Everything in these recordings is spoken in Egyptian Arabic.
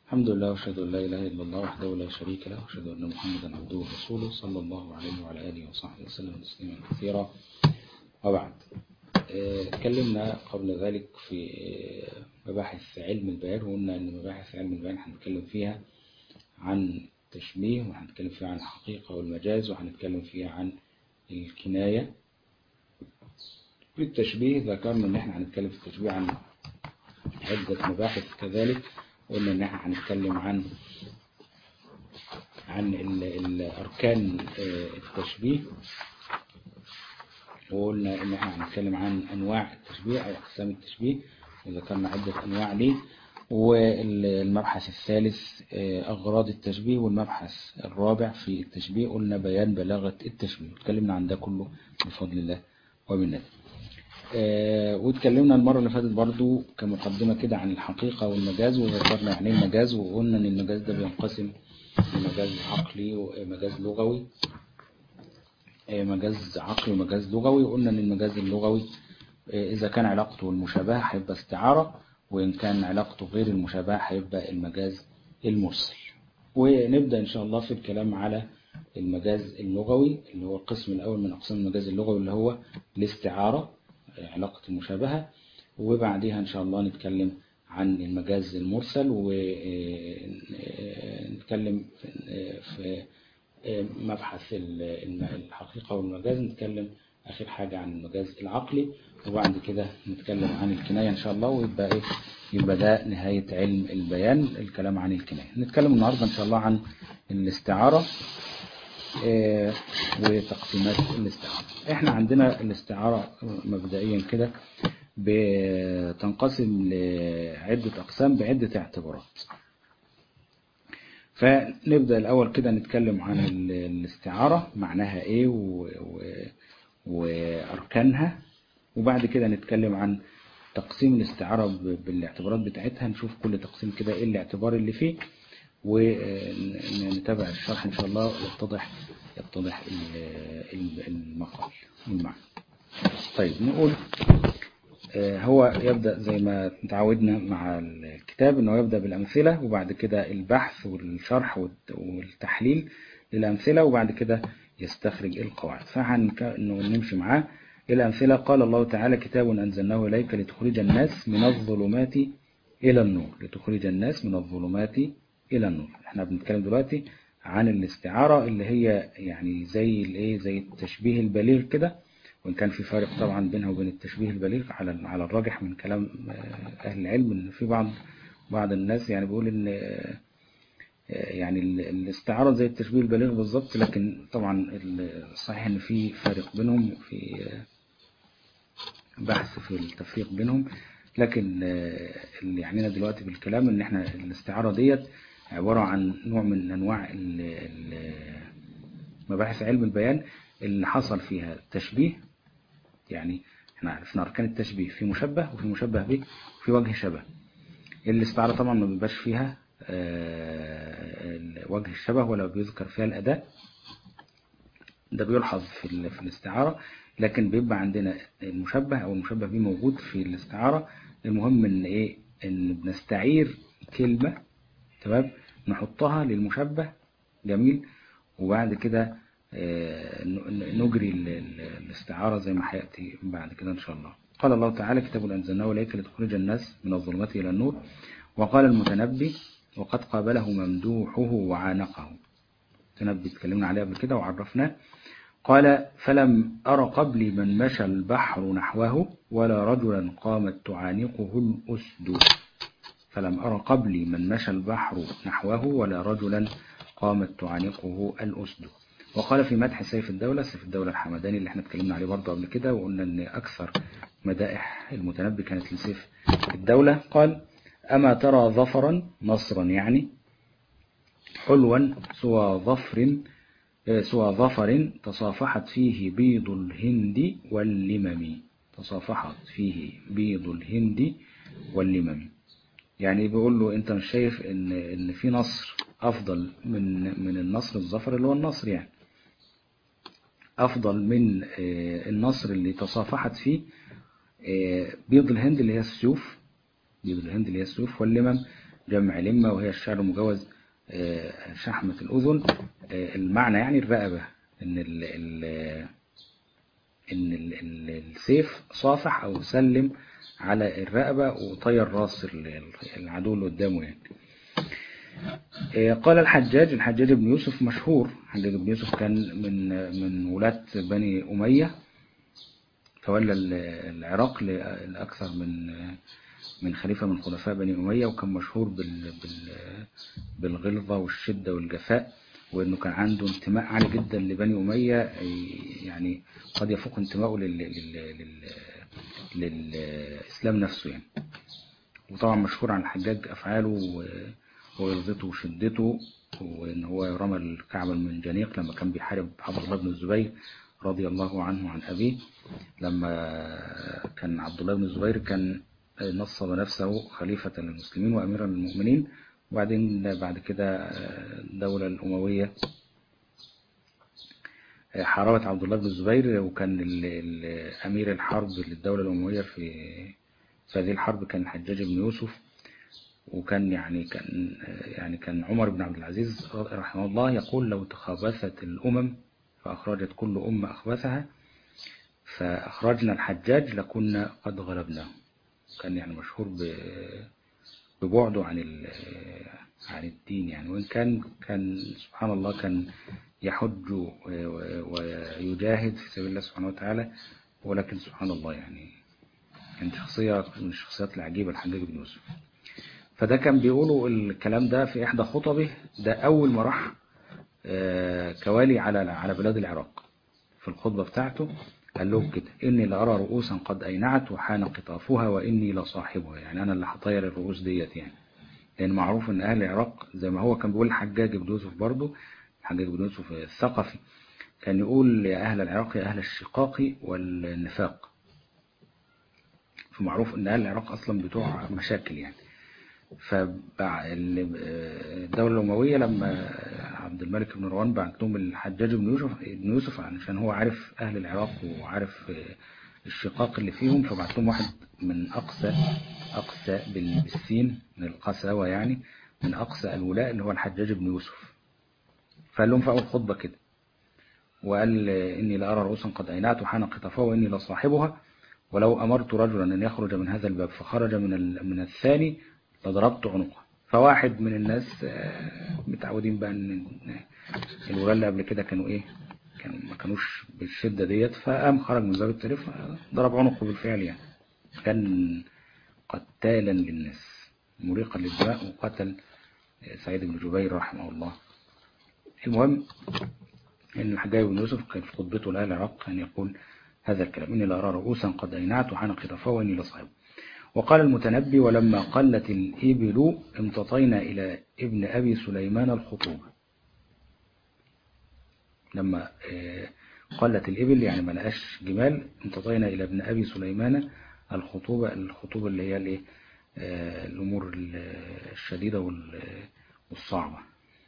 الحمد لله واشهد ان لا اله الا الله وحده لا شريك له واشهد ان محمدا عبده ورسوله صلى الله عليه وعلى اله وصحبه وسلم تسليما كثيرا وبعد اتكلمنا قبل ذلك في مباحث علم البيان وقلنا ان مباحث علم البيان هنتكلم فيها عن التشبيه وهنتكلم فيها عن الحقيقة والمجاز وهنتكلم فيها عن الكناية في التشبيه ذكرنا ان احنا هنتكلم في التشبيه عن عدة مباحث كذلك قلنا ان احنا هنتكلم عن عن الاركان التشبيه وقلنا ان احنا هنتكلم عن انواع التشبيه او اقسام التشبيه وذكرنا عدة انواع ليه والمبحث الثالث اغراض التشبيه والمبحث الرابع في التشبيه قلنا بيان بلاغة التشبيه اتكلمنا عن ده كله بفضل الله ومنته آه واتكلمنا المرة اللي فاتت برضو كمقدمة كده عن الحقيقة والمجاز وذكرنا يعني المجاز وقلنا ان المجاز ده بينقسم لمجاز عقلي ومجاز لغوي آه مجاز عقلي ومجاز لغوي وقلنا ان المجاز اللغوي آه اذا كان علاقته المشابهة هيبقى استعارة وان كان علاقته غير المشابهة هيبقى المجاز المرسل ونبدأ ان شاء الله في الكلام على المجاز اللغوي اللي هو القسم الاول من اقسام المجاز اللغوي اللي هو الاستعارة علاقة المشابهة وبعدها إن شاء الله نتكلم عن المجاز المرسل ونتكلم في مبحث الحقيقة والمجاز نتكلم آخر حاجة عن المجاز العقلي وبعد كده نتكلم عن الكناية إن شاء الله ويبقى إيه يبقى ده نهاية علم البيان الكلام عن الكناية نتكلم النهاردة إن شاء الله عن الاستعارة وتقسيمات الاستعارة احنا عندنا الاستعارة مبدئيا كده بتنقسم لعدة أقسام بعدة اعتبارات فنبدأ الأول كده نتكلم عن الاستعارة معناها ايه و... و... وأركانها وبعد كده نتكلم عن تقسيم الاستعارة بالاعتبارات بتاعتها نشوف كل تقسيم كده ايه الاعتبار اللي فيه ونتابع الشرح إن شاء الله يتضح يتضح المقال والمعنى طيب نقول هو يبدأ زي ما تعودنا مع الكتاب انه يبدأ بالأمثلة وبعد كده البحث والشرح والتحليل للأمثلة وبعد كده يستخرج القواعد فهنمشي معاه الأمثلة قال الله تعالى كتاب أنزلناه إليك لتخرج الناس من الظلمات إلى النور لتخرج الناس من الظلمات إلى النور احنا بنتكلم دلوقتي عن الاستعارة اللي هي يعني زي الايه زي التشبيه البليغ كده وإن كان في فارق طبعا بينها وبين التشبيه البليغ على على الراجح من كلام أهل العلم إن في بعض بعض الناس يعني بيقول إن يعني الاستعارة زي التشبيه البليغ بالظبط لكن طبعا الصحيح إن في فارق بينهم في بحث في التفريق بينهم لكن اللي يعنينا دلوقتي بالكلام ان احنا الاستعارة ديت عبارة عن نوع من انواع مباحث علم البيان اللي حصل فيها تشبيه يعني احنا عرفنا اركان التشبيه في مشبه وفي مشبه به وفي وجه شبه الاستعارة طبعا ما بيبقاش فيها وجه الشبه ولا بيذكر فيها الاداء ده بيلحظ في, في الاستعارة لكن بيبقى عندنا المشبه او المشبه به موجود في الاستعارة المهم ان ايه ان بنستعير كلمة تمام نحطها للمشبه جميل وبعد كده نجري الاستعارة زي ما هيأتي بعد كده ان شاء الله قال الله تعالى كتاب أنزلناه إليك لتخرج الناس من الظلمات إلى النور وقال المتنبي وقد قابله ممدوحه وعانقه المتنبي اتكلمنا عليه قبل كده وعرفناه قال فلم أر قبلي من مشى البحر نحوه ولا رجلا قامت تعانقه الأسد فلم أر قبلي من مشى البحر نحوه ولا رجلا قامت تعانقه الأسد وقال في مدح سيف الدولة سيف الدولة الحمداني اللي احنا اتكلمنا عليه برضه قبل كده وقلنا ان أكثر مدائح المتنبي كانت لسيف الدولة قال أما ترى ظفرا نصرا يعني حلوا سوى ظفر سوى ظفر تصافحت فيه بيض الهند واللمم تصافحت فيه بيض الهند واللمم يعني بيقول له انت مش شايف ان ان في نصر افضل من من النصر الظفر اللي هو النصر يعني افضل من النصر اللي تصافحت فيه بيض الهند اللي هي السيوف بيض الهند اللي هي السيوف واللمم جمع لمة وهي الشعر المجوز شحمة الأذن المعنى يعني الرقبة إن ال ال إن ال ال السيف صافح أو سلم على الرقبة وطير راس العدو اللي قدامه يعني قال الحجاج الحجاج بن يوسف مشهور الحجاج بن يوسف كان من من ولاة بني أمية تولى العراق لأكثر من من خليفة من خلفاء بني أمية وكان مشهور بال بال بالغلظة والشدة والجفاء وإنه كان عنده انتماء عالي جدا لبني أمية يعني قد يفوق انتمائه لل لل لل للإسلام نفسه يعني وطبعا مشهور عن الحجاج أفعاله وغلظته وشدته وإن هو رمى الكعبة المنجنيق لما كان بيحارب عبد الله بن الزبير رضي الله عنه عن أبيه لما كان عبد الله بن الزبير كان نصب نفسه خليفة للمسلمين وأميرا للمؤمنين وبعدين بعد كده الدولة الأموية حاربت عبد الله بن الزبير وكان أمير الحرب للدولة الأموية في في هذه الحرب كان الحجاج بن يوسف وكان يعني كان يعني كان عمر بن عبد العزيز رحمه الله يقول لو تخابثت الأمم فأخرجت كل أمة أخبثها فأخرجنا الحجاج لكنا قد غلبناه كان يعني مشهور ببعده عن عن الدين يعني وإن كان كان سبحان الله كان يحج ويجاهد في سبيل الله سبحانه وتعالى ولكن سبحان الله يعني كانت شخصية من الشخصيات العجيبة الحجاج بن يوسف فده كان بيقولوا الكلام ده في إحدى خطبه ده أول ما راح كوالي على على بلاد العراق في الخطبة بتاعته قال لهم كده إني لأرى رؤوسا قد أينعت وحان قطافها وإني لصاحبها يعني أنا اللي هطير الرؤوس ديت يعني لأن معروف إن أهل العراق زي ما هو كان بيقول الحجاج بن يوسف برضه الحجاج بن يوسف الثقفي كان يقول يا أهل العراق يا أهل الشقاق والنفاق فمعروف إن أهل العراق أصلا بتوع مشاكل يعني فالدولة الأموية لما عبد الملك بن مروان بعت لهم الحجاج بن يوسف بن يوسف عشان هو عارف أهل العراق وعارف الشقاق اللي فيهم فبعت لهم واحد من أقصى أقصى بالسين من القساوة يعني من أقصى الولاء اللي هو الحجاج بن يوسف فقال لهم في أول خطبة كده وقال إني لأرى رؤوسا قد أينعت وحان قطفها وإني لصاحبها ولو أمرت رجلا أن يخرج من هذا الباب فخرج من من الثاني فضربت عنقه فواحد من الناس متعودين بقى ان الولاة اللي قبل كده كانوا ايه كانوا ما كانوش بالشدة ديت فقام خرج من باب التاريخ ضرب عنقه بالفعل يعني كان قتالا للناس مريقا للدماء وقتل سعيد بن جبير رحمه الله المهم ان الحجاج بن يوسف كان في خطبته لأهل العراق كان يقول هذا الكلام إني لأرى رؤوسا قد أينعت وحان قطفا وإني لصاحبه وقال المتنبي ولما قلت الإبل امتطينا إلى ابن أبي سليمان الخطوبة لما قلت الإبل يعني ما لقاش جمال امتطينا إلى ابن أبي سليمان الخطوبة الخطوبة اللي هي الايه الأمور الشديدة والصعبة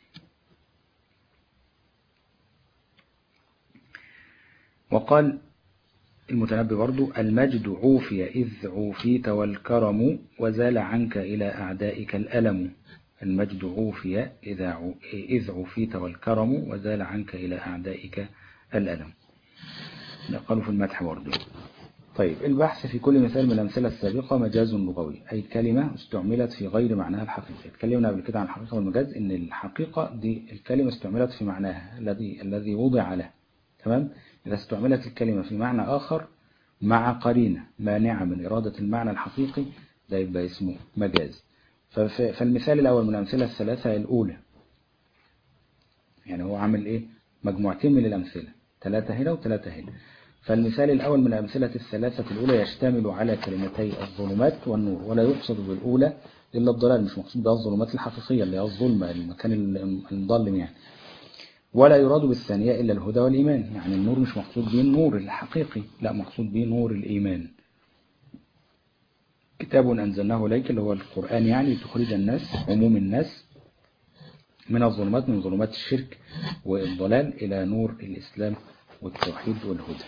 وقال المتنبي برضو المجد عوفي إذ عوفيت والكرم وزال عنك إلى أعدائك الألم المجد عوفي إذا إذ عوفيت والكرم وزال عنك إلى أعدائك الألم قالوا في المدح برضو طيب البحث في كل مثال من الأمثلة السابقة مجاز لغوي أي كلمة استعملت في غير معناها الحقيقي اتكلمنا قبل كده عن الحقيقة والمجاز إن الحقيقة دي الكلمة استعملت في معناها الذي الذي وضع له تمام إذا استعملت الكلمة في معنى آخر مع قرينة مانعة من إرادة المعنى الحقيقي ده يبقى اسمه مجاز فالمثال الأول من الأمثلة الثلاثة الأولى يعني هو عامل إيه مجموعتين من الأمثلة ثلاثة هنا وثلاثة هنا فالمثال الأول من الأمثلة الثلاثة الأولى يشتمل على كلمتي الظلمات والنور ولا يقصد بالأولى إلا الضلال مش مقصود بها الظلمات الحقيقية اللي هي الظلمة المكان المظلم يعني ولا يراد بالثانية إلا الهدى والإيمان يعني النور مش مقصود به النور الحقيقي لا مقصود به نور الإيمان كتاب أنزلناه إليك اللي هو القرآن يعني تخرج الناس عموم الناس من الظلمات من ظلمات الشرك والضلال إلى نور الإسلام والتوحيد والهدى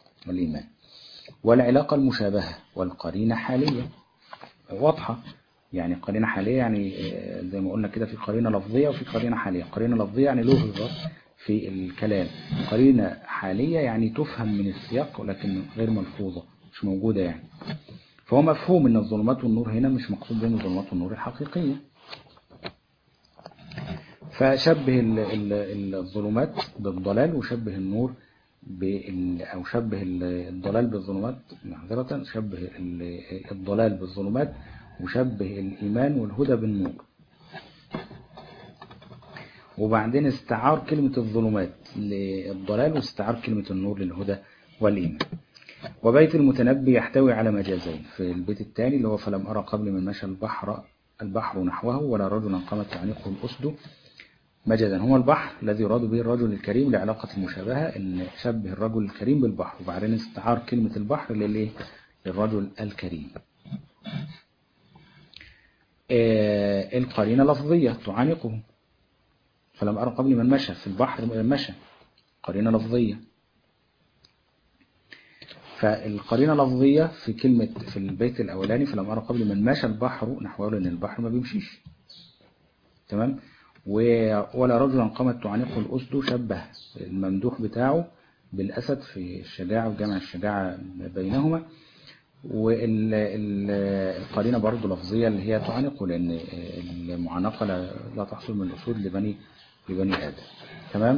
والإيمان والعلاقة المشابهة والقرينة حالية واضحة يعني قرينة حالية يعني زي ما قلنا كده في قرينة لفظية وفي قرينة حالية قرينة لفظية يعني لغة في الكلام قرينة حالية يعني تفهم من السياق ولكن غير ملفوظة مش موجودة يعني فهو مفهوم ان الظلمات والنور هنا مش مقصود بهم الظلمات والنور الحقيقية فشبه الظلمات بالضلال وشبه النور بال أو شبه الضلال بالظلمات معذرة شبه الضلال بالظلمات وشبه الإيمان والهدى بالنور وبعدين استعار كلمة الظلمات للضلال واستعار كلمة النور للهدى والإيمان وبيت المتنبي يحتوي على مجازين في البيت الثاني اللي هو فلم أرى قبل من مشى البحر البحر نحوه ولا رجلا قامت تعليقه الأسد مجازا هو البحر الذي يراد به الرجل الكريم لعلاقة المشابهة ان شبه الرجل الكريم بالبحر وبعدين استعار كلمة البحر للايه للرجل الكريم آه القرينة لفظية تعانقه فلم أرى قبل من مشى في البحر مشى قرينة لفظية فالقرينة لفظية في كلمة في البيت الأولاني فلم أرى قبل من مشى البحر نحوه لأن البحر ما بيمشيش تمام ولا رجلا قامت تعانقه الأسد شبه الممدوح بتاعه بالأسد في الشجاعة وجمع الشجاعة بينهما والقرينة برضو لفظية اللي هي تعانقه لأن المعانقة لا تحصل من الأسود لبني لبني آدم تمام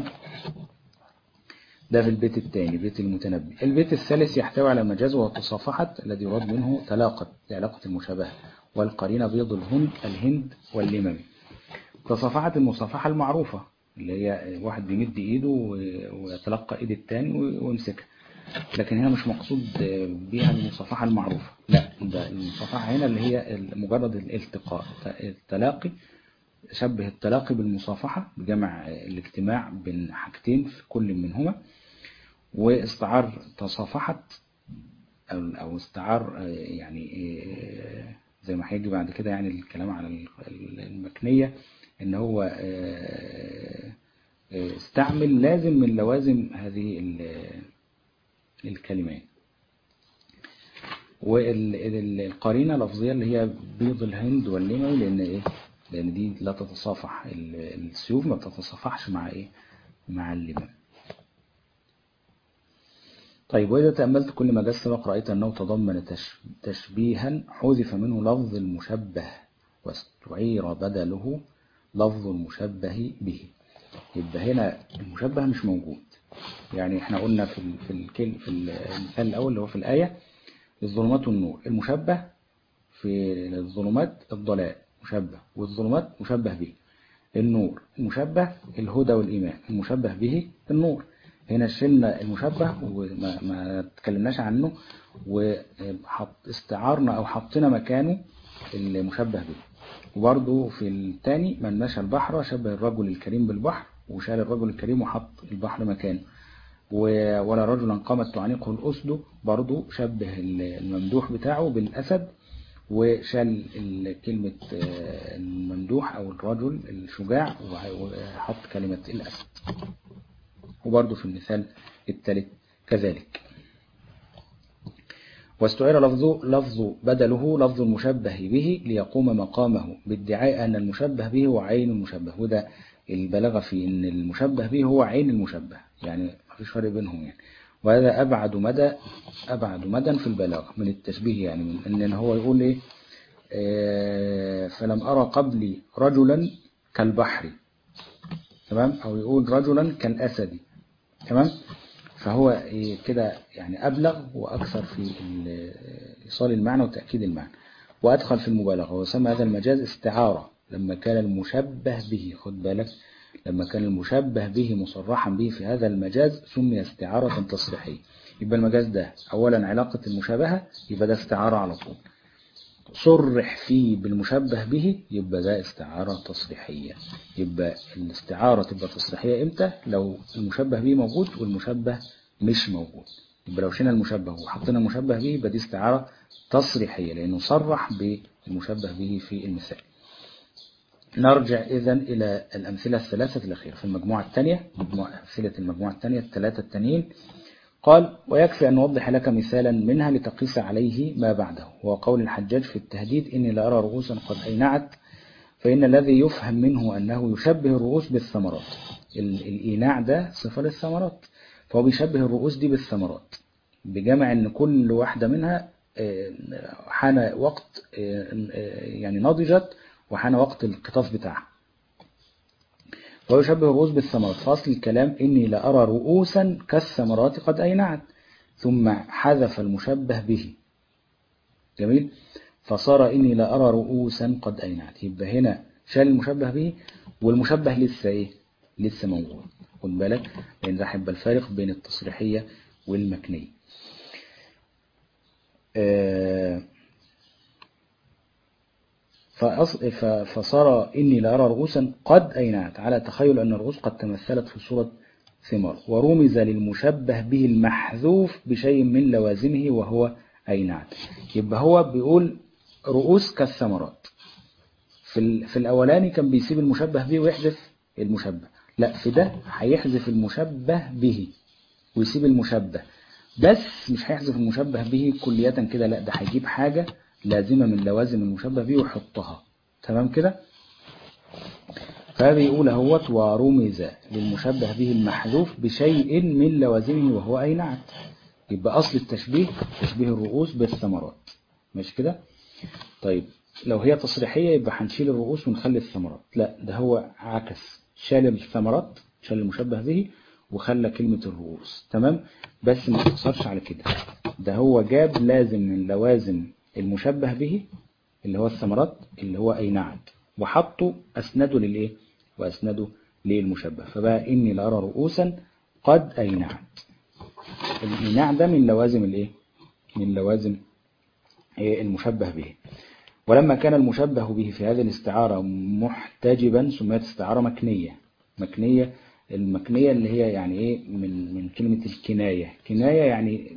ده في البيت الثاني بيت المتنبي البيت الثالث يحتوي على مجاز وتصافحة الذي يراد منه تلاقت لعلاقة المشابهة والقرينة بيض الهند الهند واللمم تصافحة المصافحة المعروفة اللي هي واحد بيمد ايده ويتلقى ايد التاني ويمسكها لكن هنا مش مقصود بيها المصافحة المعروفة لا ده المصافحة هنا اللي هي مجرد الالتقاء التلاقي شبه التلاقي بالمصافحة بجمع الاجتماع بين حاجتين في كل منهما واستعار تصافحة أو استعار يعني زي ما هيجي بعد كده يعني الكلام على المكنية ان هو استعمل لازم من لوازم هذه الكلمات والقرينة لفظية اللي هي بيض الهند واللموي لان ايه لان دي لا تتصافح السيوف ما بتتصافحش مع ايه مع اللمم طيب وإذا تأملت كل ما جاء سبق رأيت أنه تضمن تشبيها حذف منه لفظ المشبه واستعير بدله لفظ المشبه به يبقى هنا المشبه مش موجود يعني احنا قلنا في في في المثال الأول اللي هو في الآية الظلمات والنور المشبه في الظلمات الضلال مشبه والظلمات مشبه به النور المشبه الهدى والإيمان المشبه به النور هنا شلنا المشبه وما ما تكلمناش عنه واستعارنا أو حطينا مكانه المشبه به وبرضه في الثاني من مشى البحر شبه الرجل الكريم بالبحر وشال الرجل الكريم وحط البحر مكانه ولا رجلا قامت تعانقه الأسد برضه شبه الممدوح بتاعه بالأسد وشال كلمة الممدوح أو الرجل الشجاع وحط كلمة الأسد وبرضه في المثال الثالث كذلك واستعير لفظه لفظ بدله لفظ المشبه به ليقوم مقامه بادعاء أن المشبه به هو عين المشبه وده البلاغة في أن المشبه به هو عين المشبه يعني ما فيش فرق بينهم يعني وهذا أبعد مدى أبعد مدى في البلاغة من التشبيه يعني من أن هو يقول إيه آه فلم أرى قبلي رجلا كالبحر تمام أو يقول رجلا كالأسد تمام فهو كده يعني أبلغ وأكثر في إيصال المعنى وتأكيد المعنى وأدخل في المبالغة وسمى هذا المجاز استعارة لما كان المشبه به خد بالك لما كان المشبه به مصرحا به في هذا المجاز سمي استعارة تصريحية يبقى المجاز ده أولا علاقة المشابهة يبقى ده استعارة على طول صرح فيه بالمشبه به يبقى ده استعارة تصريحية يبقى الاستعارة تبقى تصريحية امتى لو المشبه به موجود والمشبه مش موجود يبقى لو شلنا المشبه وحطينا المشبه به يبقى دي استعارة تصريحية لأنه صرح بالمشبه به في المثال نرجع إذا إلى الأمثلة الثلاثة الأخيرة في المجموعة الثانية مجموعة أمثلة المجموعة الثانية الثلاثة التانيين قال ويكفي أن نوضح لك مثالا منها لتقيس عليه ما بعده هو قول الحجاج في التهديد إني لأرى رؤوسا قد أينعت فإن الذي يفهم منه أنه يشبه الرؤوس بالثمرات الإيناع ده صفة للثمرات فهو بيشبه الرؤوس دي بالثمرات بجمع أن كل واحدة منها حان وقت يعني نضجت وحان وقت القطاف بتاعها ويشبه الرؤوس بالثمرات فأصل الكلام إني لأرى رؤوسا كالثمرات قد أينعت ثم حذف المشبه به جميل فصار إني لأرى رؤوسا قد أينعت يبقى هنا شال المشبه به والمشبه لسه إيه لسه موجود خد بالك لأن ده هيبقى الفارق بين التصريحية والمكنية آه فصار إني لأرى رؤوسا قد أينعت على تخيل أن الرؤوس قد تمثلت في صورة ثمار ورمز للمشبه به المحذوف بشيء من لوازمه وهو أينعت يبقى هو بيقول رؤوس كالثمرات في, في الأولاني كان بيسيب المشبه به ويحذف المشبه لا في ده هيحذف المشبه به ويسيب المشبه بس مش هيحذف المشبه به كلية كده لا ده هيجيب حاجة لازمة من لوازم المشبه به ويحطها تمام كده فبيقول اهوت ورمز للمشبه به المحذوف بشيء من لوازمه وهو أي نعت يبقى أصل التشبيه تشبيه الرؤوس بالثمرات مش كده طيب لو هي تصريحية يبقى هنشيل الرؤوس ونخلي الثمرات لا ده هو عكس شال الثمرات شال المشبه به وخلى كلمة الرؤوس تمام بس ما تقصرش على كده ده هو جاب لازم من لوازم المشبه به اللي هو الثمرات اللي هو أي نعت وحطه أسنده للإيه وأسنده للمشبه فبقى إني لأرى رؤوسا قد أينعت الإيناع ده من لوازم الإيه من لوازم المشبه به ولما كان المشبه به في هذه الاستعارة محتجبا سميت استعارة مكنية مكنية المكنية اللي هي يعني ايه من من كلمة الكناية كناية يعني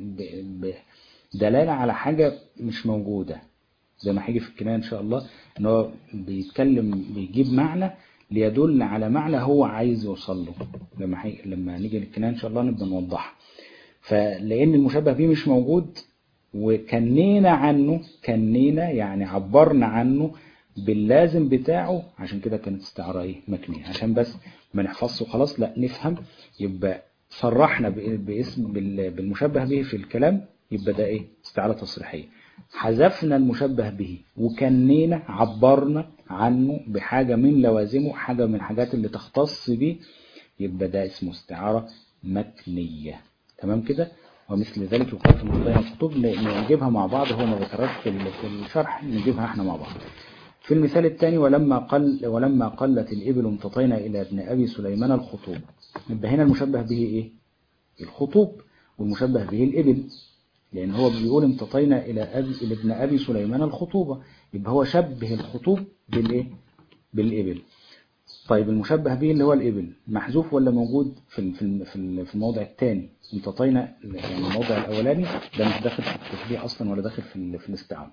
دلالة على حاجة مش موجودة زي ما هيجي في الكناية ان شاء الله ان هو بيتكلم بيجيب معنى ليدل على معنى هو عايز يوصل له لما حي... لما نيجي للكناية ان شاء الله نبقى نوضحها فلان المشبه به مش موجود وكنينا عنه كنينا يعني عبرنا عنه باللازم بتاعه عشان كده كانت استعارة ايه مكنية عشان بس ما نحفظه خلاص لا نفهم يبقى صرحنا باسم بالمشبه به في الكلام يبقى ده ايه استعارة تصريحية حذفنا المشبه به وكنينا عبرنا عنه بحاجة من لوازمه حاجة من الحاجات اللي تختص به يبقى ده اسمه استعارة مكنية تمام كده ومثل ذلك يقال في مصدر الكتب نجيبها مع بعض هو ما ذكرهاش في الشرح نجيبها احنا مع بعض في المثال الثاني ولما قل ولما قلت الإبل امتطينا إلى ابن أبي سليمان الخطوب يبقى هنا المشبه به إيه الخطوب والمشبه به الإبل لأن هو بيقول امتطينا إلى أبي إلى ابن أبي سليمان الخطوبة يبقى هو شبه الخطوب بالإيه بالإبل طيب المشبه به اللي هو الإبل محذوف ولا موجود في في في الموضع الثاني امتطينا يعني الموضع الأولاني ده مش داخل في التشبيه أصلا ولا داخل في في الاستعارة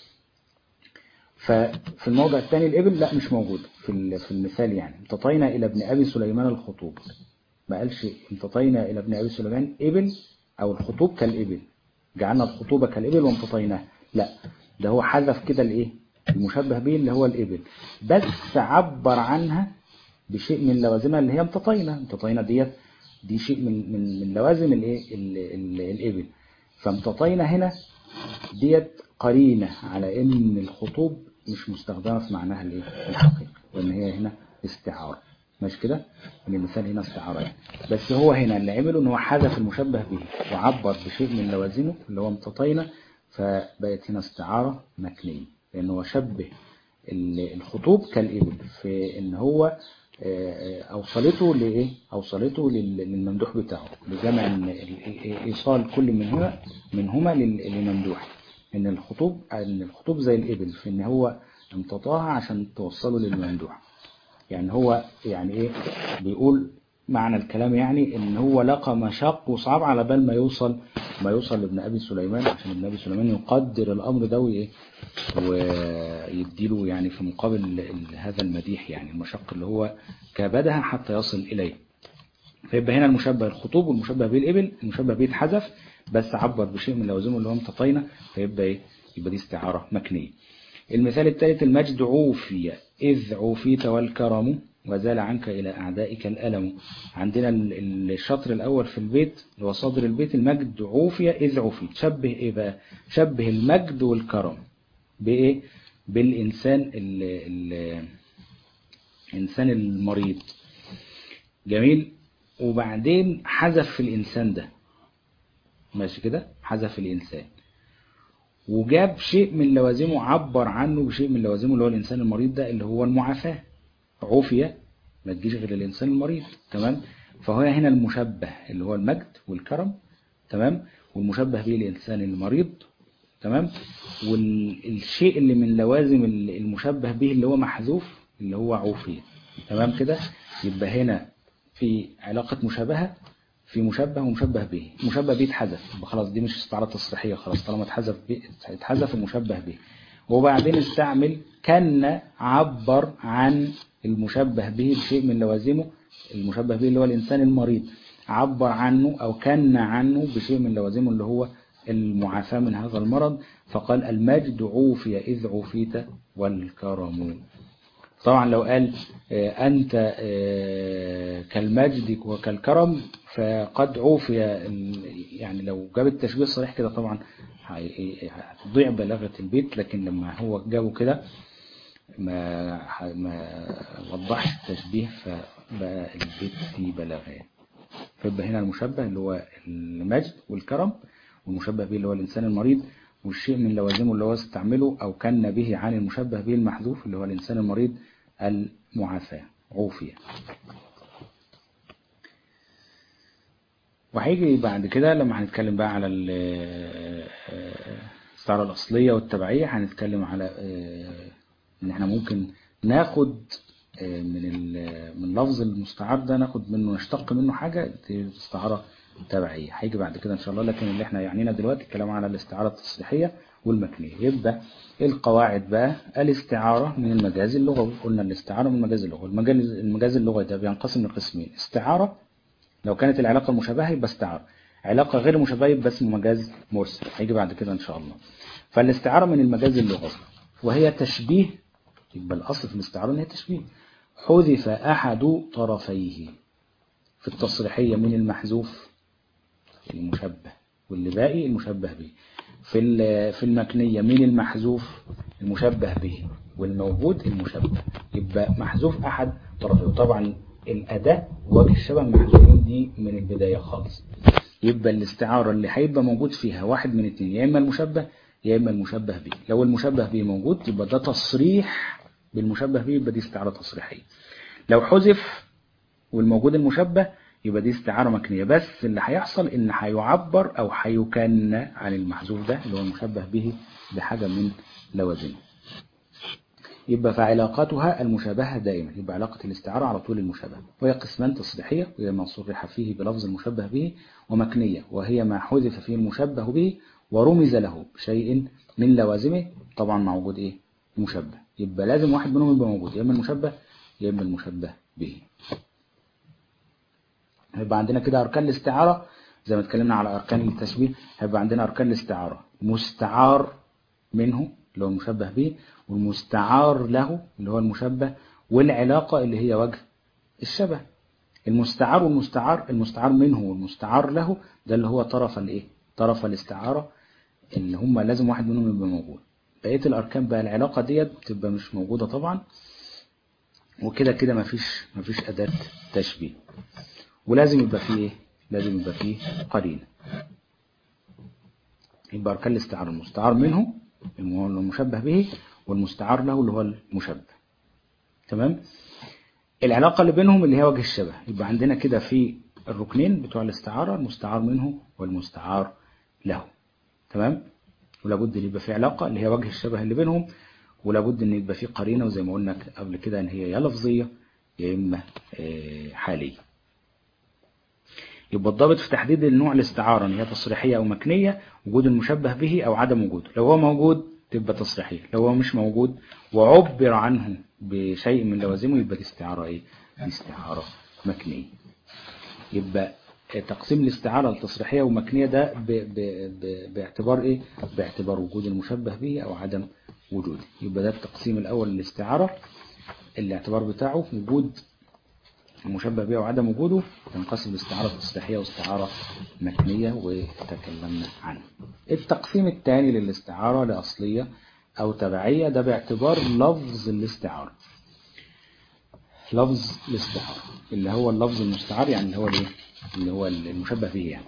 ففي الموضع الثاني الإبل لا مش موجود في في المثال يعني امتطينا إلى ابن أبي سليمان الخطوب ما قالش امتطينا إلى ابن أبي سليمان إبل أو الخطوب كالإبل جعلنا الخطوبة كالإبل وامتطيناه لا ده هو حذف كده الإيه المشبه به اللي هو الإبل بس عبر عنها بشيء من لوازمها اللي هي امتطينا امتطينا ديت دي شيء من من من لوازم الايه الإبل فامتطينا هنا ديت قرينة على ان الخطوب مش مستخدمة في معناها الايه الحقيقي وان هي هنا استعارة مش كده ان المثال هنا استعارة يعني. بس هو هنا اللي عمله ان هو حذف المشبه به وعبر بشيء من لوازمه اللي هو امتطينا فبقت هنا استعارة مكنية لان هو شبه الخطوب كالإبل في ان هو أوصلته لإيه؟ أوصلته للممدوح بتاعه لجمع إيصال كل منهما منهما للممدوح إن الخطوب إن الخطوب زي الإبل في إن هو امتطاها عشان توصله للممدوح يعني هو يعني إيه بيقول معنى الكلام يعني إن هو لقى مشاق وصعب على بال ما يوصل ما يوصل لابن أبي سليمان عشان ابن أبي سليمان يقدر الأمر ده وإيه ويديله يعني في مقابل هذا المديح يعني المشق اللي هو كبدها حتى يصل إليه فيبقى هنا المشبه الخطوب والمشبه به الإبل المشبه به اتحذف بس عبر بشيء من لوازمه اللي هو امتطينا فيبقى ايه يبقى دي استعارة مكنية المثال الثالث المجد عوفي إذ عوفيت والكرم وزال عنك إلى أعدائك الألم عندنا ال- الشطر الأول في البيت اللي هو صدر البيت المجد عوفي إذ عوفيت شبه إيه بقى شبه المجد والكرم بإيه بالإنسان ال ال الإنسان المريض جميل وبعدين حذف في الإنسان ده ماشي كده حذف الإنسان وجاب شيء من لوازمه عبر عنه بشيء من لوازمه اللي هو الإنسان المريض ده اللي هو المعافاة عوفية ما تجيش غير الإنسان المريض تمام فهو هنا المشبه اللي هو المجد والكرم تمام والمشبه به الإنسان المريض تمام والشيء اللي من لوازم المشبه به اللي هو محذوف اللي هو عوفية تمام كده يبقى هنا في علاقة مشابهة في مشبه ومشبه به مشبه به اتحذف يبقى خلاص دي مش استعارة تصريحية خلاص طالما اتحذف به اتحذف المشبه به وبعدين استعمل كان عبر عن المشبه به بشيء من لوازمه المشبه به اللي هو الإنسان المريض عبر عنه أو كان عنه بشيء من لوازمه اللي هو المعافاة من هذا المرض فقال المجد عوفي إذ عوفيت والكرم طبعا لو قال أنت كالمجد وكالكرم فقد عوفي يعني لو جاب التشبيه الصريح كده طبعا هتضيع بلاغة البيت لكن لما هو جابه كده ما ما وضحش التشبيه فبقى البيت فيه بلاغة يعني. فيبقى هنا المشبه اللي هو المجد والكرم والمشبه به اللي هو الإنسان المريض والشيء من لوازمه اللي هو استعمله أو كان به عن المشبه به المحذوف اللي هو الإنسان المريض المعافاة عوفية وهيجي بعد كده لما هنتكلم بقى على الاستعارة الأصلية والتبعية هنتكلم على إن احنا ممكن ناخد من من لفظ المستعار ده ناخد منه نشتق منه حاجة استعارة تبعية هيجي بعد كده إن شاء الله لكن اللي احنا يعنينا دلوقتي الكلام على الاستعارة التصريحية والمكنية يبقى القواعد بقى الاستعارة من المجاز اللغوي قلنا الاستعارة من المجاز اللغوي المجاز, المجاز اللغوي ده بينقسم لقسمين استعارة لو كانت العلاقة المشابهة يبقى استعارة علاقة غير مشابهة يبقى اسمه مجاز مرسل هيجي بعد كده إن شاء الله فالاستعارة من المجاز اللغوي وهي تشبيه يبقى الأصل في الاستعارة إن هي تشبيه حذف أحد طرفيه في التصريحية من المحذوف المشبه واللي باقي المشبه به في في المكنية من المحذوف المشبه به والموجود المشبه يبقى محذوف أحد طرفيه طبعا الأداة وجه الشبه محذوفين دي من البداية خالص يبقى الاستعارة اللي هيبقى موجود فيها واحد من اتنين يا إما المشبه يا إما المشبه به لو المشبه به موجود يبقى ده تصريح بالمشبه به يبقى دي استعارة تصريحية لو حذف والموجود المشبه يبقى دي استعارة مكنية بس اللي هيحصل ان هيعبر او هيكن عن المحذوف ده اللي هو المشبه به بحاجة من لوازمه يبقى فعلاقتها المشابهة دائما يبقى علاقة الاستعارة على طول المشابهة وهي قسمان تصريحية وهي ما صرح فيه بلفظ المشبه به ومكنية وهي ما حذف فيه المشبه به ورمز له بشيء من لوازمه طبعا مع وجود ايه مشبه يبقى لازم واحد منهم يبقى موجود يا اما المشبه يا اما المشبه به هيبقى عندنا كده أركان الاستعارة زي ما اتكلمنا على أركان التشبيه هيبقى عندنا أركان الاستعارة مستعار منه اللي هو المشبه به والمستعار له اللي هو المشبه والعلاقة اللي هي وجه الشبه المستعار والمستعار المستعار منه والمستعار له ده اللي هو طرف الايه طرف الاستعارة اللي هم لازم واحد منهم يبقى موجود بقية الأركان بقى العلاقة ديت بتبقى مش موجودة طبعا وكده كده مفيش مفيش أداة تشبيه ولازم يبقى فيه ايه لازم يبقى فيه قرينة يبقى أركان الاستعارة المستعار منه المشبه به والمستعار له اللي هو المشبه تمام العلاقة اللي بينهم اللي هي وجه الشبه يبقى عندنا كده في الركنين بتوع الاستعارة المستعار منه والمستعار له تمام ولابد ان يبقى في علاقة اللي هي وجه الشبه اللي بينهم ولابد ان يبقى في قرينة وزي ما قلنا قبل كده ان هي يا لفظية يا اما حالية يبقى الضابط في تحديد النوع الاستعارة ان هي تصريحية او مكنية وجود المشبه به او عدم وجوده لو هو موجود تبقى تصريحية لو هو مش موجود وعبر عنه بشيء من لوازمه يبقى دي استعارة ايه دي استعارة مكنية يبقى تقسيم الاستعارة التصريحية ومكنية ده ب ب ب باعتبار ايه باعتبار وجود المشبه به او عدم وجوده يبقى ده التقسيم الاول للاستعارة الاعتبار بتاعه وجود المشبه به وعدم وجوده تنقسم لاستعارة تصريحية واستعارة مكنية وتكلمنا عنه التقسيم الثاني للاستعارة لأصلية أو تبعية ده باعتبار لفظ الاستعارة لفظ الاستعارة اللي هو اللفظ المستعار يعني اللي هو الايه اللي هو المشبه به يعني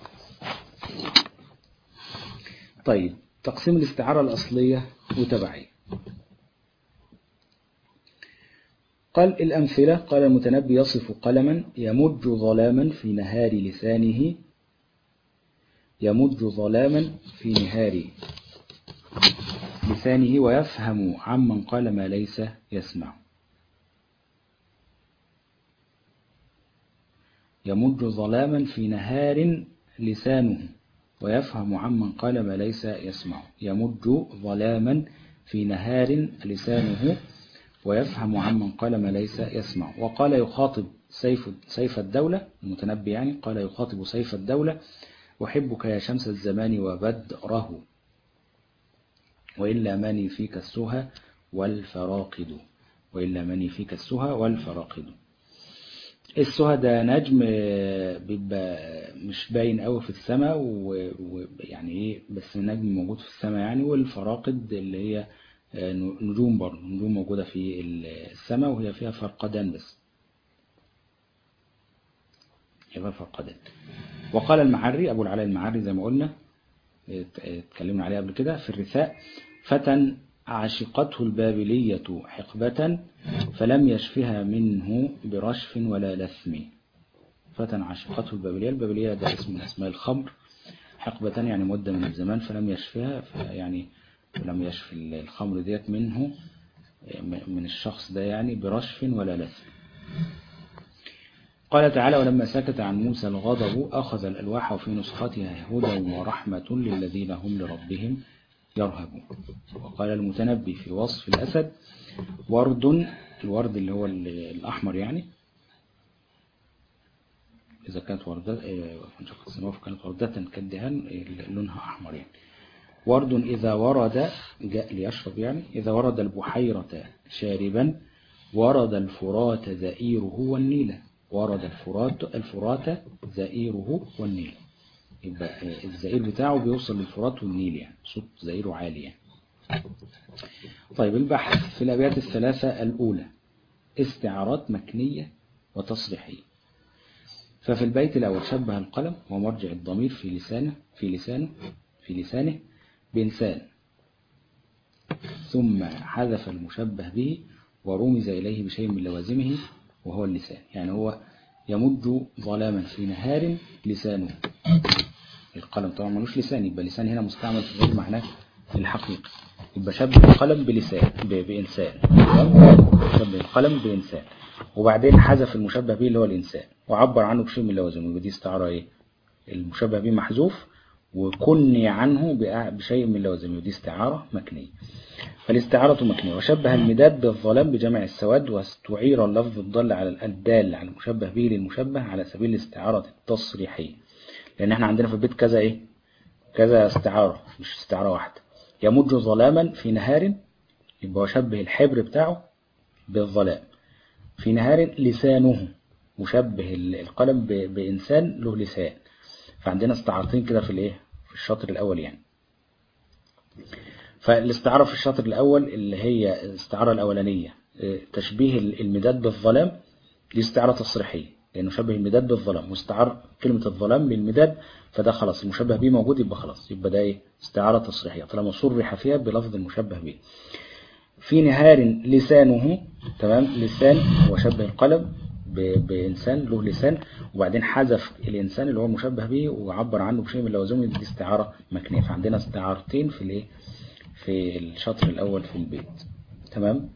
طيب تقسيم الاستعارة الأصلية وتبعية قال الأمثلة قال المتنبي يصف قلما يمج ظلاما في نهار لسانه يمج ظلاما في نهار لسانه ويفهم عمن قال ما ليس يسمع يمج ظلاما في نهار لسانه ويفهم عمن قال ما ليس يسمع يمج ظلاما في نهار لسانه ويفهم عمن قال ما ليس يسمع وقال يخاطب سيف سيف الدولة المتنبي يعني قال يخاطب سيف الدولة أحبك يا شمس الزمان وبدره وإلا ماني فيك السهى والفراقد وإلا ماني فيك السهى والفراقد السهى ده نجم بيبقى مش باين قوي في السماء ويعني ايه بس نجم موجود في السماء يعني والفراقد اللي هي نجوم برضه نجوم موجودة في السماء وهي فيها فرقدان بس فيها فرقدان وقال المعري أبو العلاء المعري زي ما قلنا اتكلمنا عليه قبل كده في الرثاء فتى عشقته البابلية حقبة فلم يشفها منه برشف ولا لثم فتى عشقته البابلية البابلية ده اسم من أسماء الخمر حقبة يعني مدة من الزمان فلم يشفها يعني لم يشفي الخمر ديت منه من الشخص ده يعني برشف ولا لثم قال تعالى ولما سكت عن موسى الغضب أخذ الألواح وفي نسختها هدى ورحمة للذين هم لربهم يرهبون وقال المتنبي في وصف الأسد ورد الورد اللي هو الأحمر يعني إذا كانت وردة فانشقت السماء فكانت وردة كالدهان لونها أحمر يعني ورد إذا ورد جاء ليشرب يعني إذا ورد البحيرة شاربا ورد الفرات زئيره والنيل ورد الفرات الفرات زئيره والنيل يبقى الزئير بتاعه بيوصل للفرات والنيل يعني صوت زئيره عالي يعني طيب البحث في الأبيات الثلاثة الأولى استعارات مكنية وتصريحية ففي البيت الأول شبه القلم ومرجع الضمير في لسانه في لسانه في لسانه بإنسان ثم حذف المشبه به ورمز إليه بشيء من لوازمه وهو اللسان يعني هو يمج ظلاما في نهار لسانه القلم طبعا ملوش لسان يبقى لسان هنا مستعمل في غير معناه الحقيقي يبقى شبه القلم بلسان بإنسان شبه القلم بإنسان وبعدين حذف المشبه به اللي هو الإنسان وعبر عنه بشيء من لوازمه يبقى دي استعارة إيه المشبه به محذوف وكني عنه بشيء من لوازمه دي استعارة مكنية فالاستعارة مكنية وشبه المداد بالظلام بجمع السواد واستعير اللفظ الضال على الدال على المشبه به للمشبه على سبيل الاستعارة التصريحية لأن احنا عندنا في البيت كذا ايه كذا استعارة مش استعارة واحدة يمج ظلاما في نهار يبقى وشبه الحبر بتاعه بالظلام في نهار لسانه مشبه القلم بإنسان له لسان فعندنا استعارتين كده في الايه في الشطر الأول يعني فالاستعارة في الشطر الأول اللي هي الاستعارة الأولانية تشبيه المداد بالظلام دي استعارة تصريحية لأنه شبه المداد بالظلام واستعار كلمة الظلام بالمداد فده خلاص المشبه به موجود يبقى خلاص يبقى ده ايه استعارة تصريحية طالما صرح فيها بلفظ المشبه به في نهار لسانه تمام لسان هو شبه القلم بإنسان له لسان وبعدين حذف الإنسان اللي هو مشبه به وعبر عنه بشيء من لوازمه دي استعارة مكنية فعندنا استعارتين في الايه في الشطر الأول في البيت تمام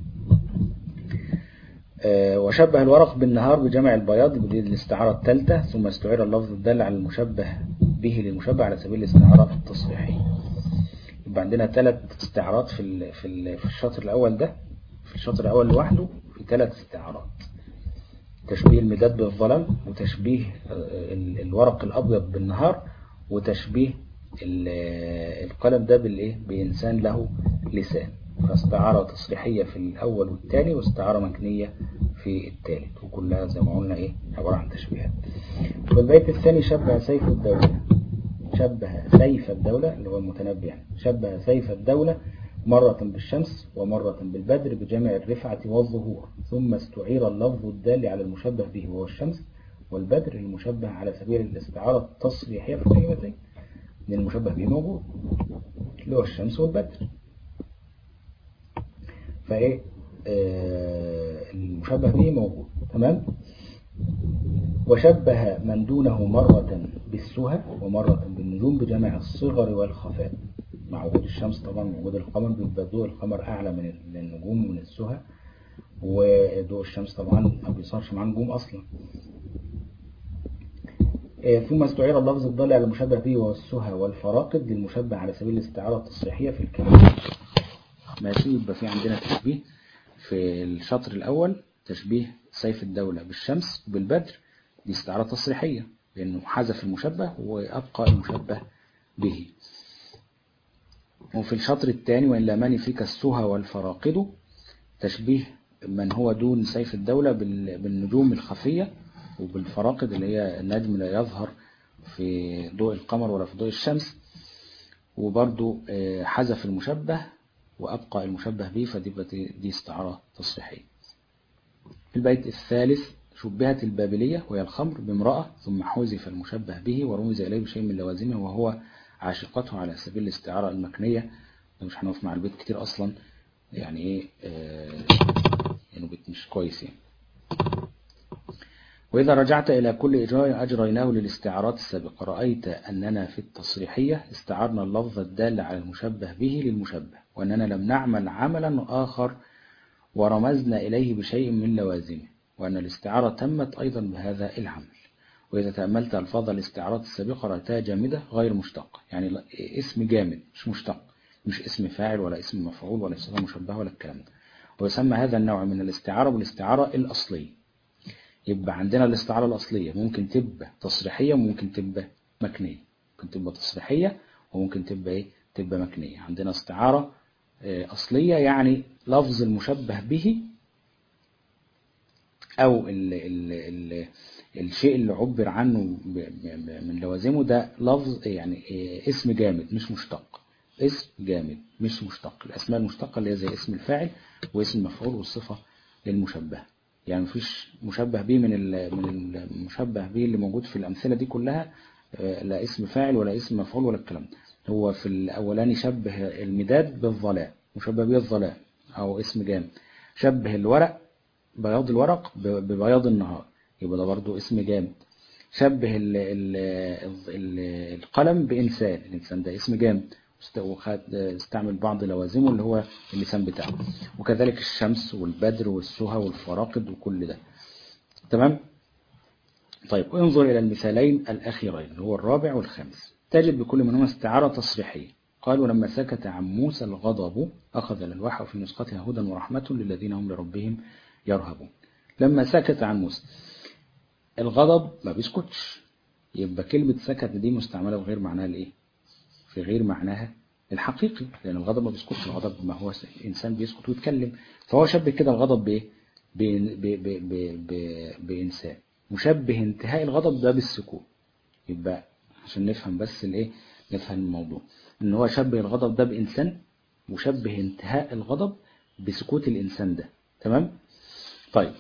آه وشبه الورق بالنهار بجمع البياض دي الاستعارة الثالثة ثم استعير اللفظ الدال على المشبه به للمشبه على سبيل الاستعارة التصريحية يبقى عندنا ثلاث استعارات في ال في ال في الشطر الأول ده في الشطر الأول لوحده في ثلاث استعارات تشبيه المداد بالظلام وتشبيه الورق الأبيض بالنهار وتشبيه القلم ده بالإيه بإنسان له لسان فاستعارة تصريحية في الأول والثاني واستعارة مكنية في الثالث وكلها زي ما قلنا إيه عبارة عن تشبيهات والبيت الثاني شبه سيف الدولة شبه سيف الدولة اللي هو المتنبي يعني شبه سيف الدولة مرة بالشمس ومرة بالبدر بجمع الرفعة والظهور ثم استعير اللفظ الدال على المشبه به وهو الشمس والبدر المشبه على سبيل الاستعارة التصريحية في الكلمتين من المشبه به موجود اللي هو الشمس والبدر فايه آه المشبه به موجود تمام وشبه من دونه مرة بالسهى ومرة بالنجوم بجمع الصغر والخفاء مع وجود الشمس طبعا وجود القمر بيبقى ضوء القمر أعلى من النجوم ومن السهى وضوء الشمس طبعا ما بيصارش مع نجوم أصلا ثم استعير اللفظ الضالع على المشبه به والسهى والفراقد للمشبه على سبيل الاستعارة التصريحية في الكلمة ماشي يبقى في عندنا تشبيه في الشطر الأول تشبيه سيف الدولة بالشمس وبالبدر دي استعارة تصريحية لأنه حذف المشبه وأبقى المشبه به وفي الشطر الثاني وإن لامني فيك السهى والفراقد تشبيه من هو دون سيف الدولة بالنجوم الخفية وبالفراقد اللي هي النجم لا يظهر في ضوء القمر ولا في ضوء الشمس وبرضو حذف المشبه وأبقى المشبه به فدي دي استعارة تصريحية في البيت الثالث شبهت البابلية وهي الخمر بامرأة ثم حذف المشبه به ورمز إليه بشيء من لوازمه وهو عاشقته على سبيل الاستعارة المكنية مش هنقف مع البيت كتير أصلا يعني إيه آه يعني بيت مش كويس يعني وإذا رجعت إلى كل إجراء أجريناه للاستعارات السابقة رأيت أننا في التصريحية استعرنا اللفظ الدال على المشبه به للمشبه وأننا لم نعمل عملا آخر ورمزنا إليه بشيء من لوازمه وأن الاستعارة تمت أيضا بهذا العمل وإذا تأملت ألفاظ الاستعارات السابقة رأيتها جامدة غير مشتقة يعني اسم جامد مش مشتق مش اسم فاعل ولا اسم مفعول ولا صفة مشبهة ولا الكلام ده ويسمى هذا النوع من الاستعارة بالاستعارة الأصلية يبقى عندنا الاستعارة الأصلية ممكن تبقى تصريحية وممكن تبقى مكنية ممكن تبقى تصريحية وممكن تبقى إيه؟ تبقى مكنية عندنا استعارة أصلية يعني لفظ المشبه به أو ال ال ال الشيء اللي عبر عنه من لوازمه ده لفظ يعني اسم جامد مش مشتق اسم جامد مش مشتق الأسماء المشتقة اللي هي زي اسم الفاعل واسم المفعول والصفة للمشبه يعني مفيش مشبه به من من المشبه به اللي موجود في الأمثلة دي كلها لا اسم فاعل ولا اسم مفعول ولا الكلام هو في الأولاني شبه المداد بالظلام مشبه به الظلام أو اسم جامد شبه الورق بياض الورق ببياض النهار يبقى ده برضو اسم جامد شبه ال ال ال القلم بإنسان الإنسان ده اسم جامد استعمل بعض لوازمه اللي هو اللسان بتاعه وكذلك الشمس والبدر والسهى والفراقد وكل ده تمام طيب انظر إلى المثالين الأخيرين اللي هو الرابع والخامس تجد بكل منهما استعارة تصريحية قالوا لما سكت عن موسى الغضب أخذ الألواح وفي نسختها هدى ورحمة للذين هم لربهم يرهبون لما سكت عن موسى الغضب ما بيسكتش يبقى كلمة سكت دي مستعملة بغير معناها الايه في غير معناها الحقيقي لأن الغضب ما بيسكتش الغضب ما هو إنسان بيسكت ويتكلم فهو شبه كده الغضب بإيه بإنسان مشبه انتهاء الغضب ده بالسكوت يبقى عشان نفهم بس الايه نفهم الموضوع ان هو شبه الغضب ده بإنسان وشبه انتهاء الغضب بسكوت الإنسان ده تمام طيب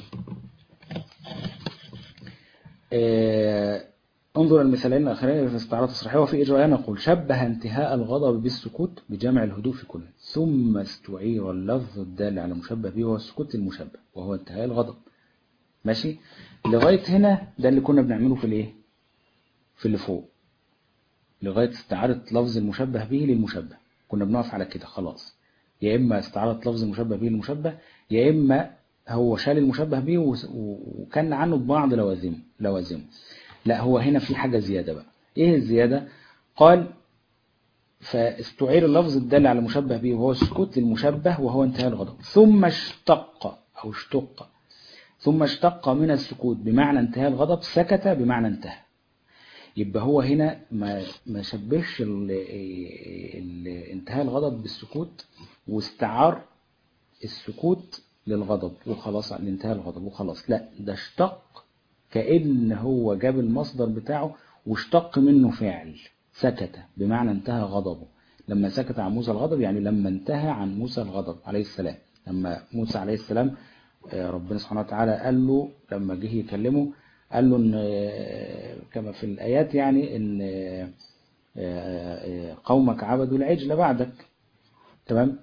آه انظر المثالين الأخرين في استعارة تصريحية وفي إجراء نقول شبه انتهاء الغضب بالسكوت بجمع الهدوء في كله ثم استعير اللفظ الدال على مشبه به وهو السكوت المشبه وهو انتهاء الغضب ماشي لغاية هنا ده اللي كنا بنعمله في الايه في اللي فوق لغاية استعارة لفظ المشبه به للمشبه كنا بنقف على كده خلاص يا إما استعارة لفظ المشبه به للمشبه يا إما هو شال المشبه به وكان عنه بعض لوازمه لوازمه لا هو هنا في حاجة زيادة بقى ايه الزيادة قال فاستعير اللفظ الدال على مشبه به وهو السكوت للمشبه وهو انتهاء الغضب ثم اشتق او اشتق ثم اشتق من السكوت بمعنى انتهاء الغضب سكت بمعنى انتهى يبقى هو هنا ما ما شبهش ال- ال- انتهاء الغضب بالسكوت واستعار السكوت للغضب وخلاص لانتهاء الغضب وخلاص لا ده اشتق كأن هو جاب المصدر بتاعه واشتق منه فعل سكت بمعنى انتهى غضبه لما سكت عن موسى الغضب يعني لما انتهى عن موسى الغضب عليه السلام لما موسى عليه السلام آه، ربنا سبحانه وتعالى قال له لما جه يكلمه قال له ان آه، كما في الآيات يعني ان آه، آه، قومك عبدوا العجل بعدك تمام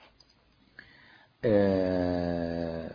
آه،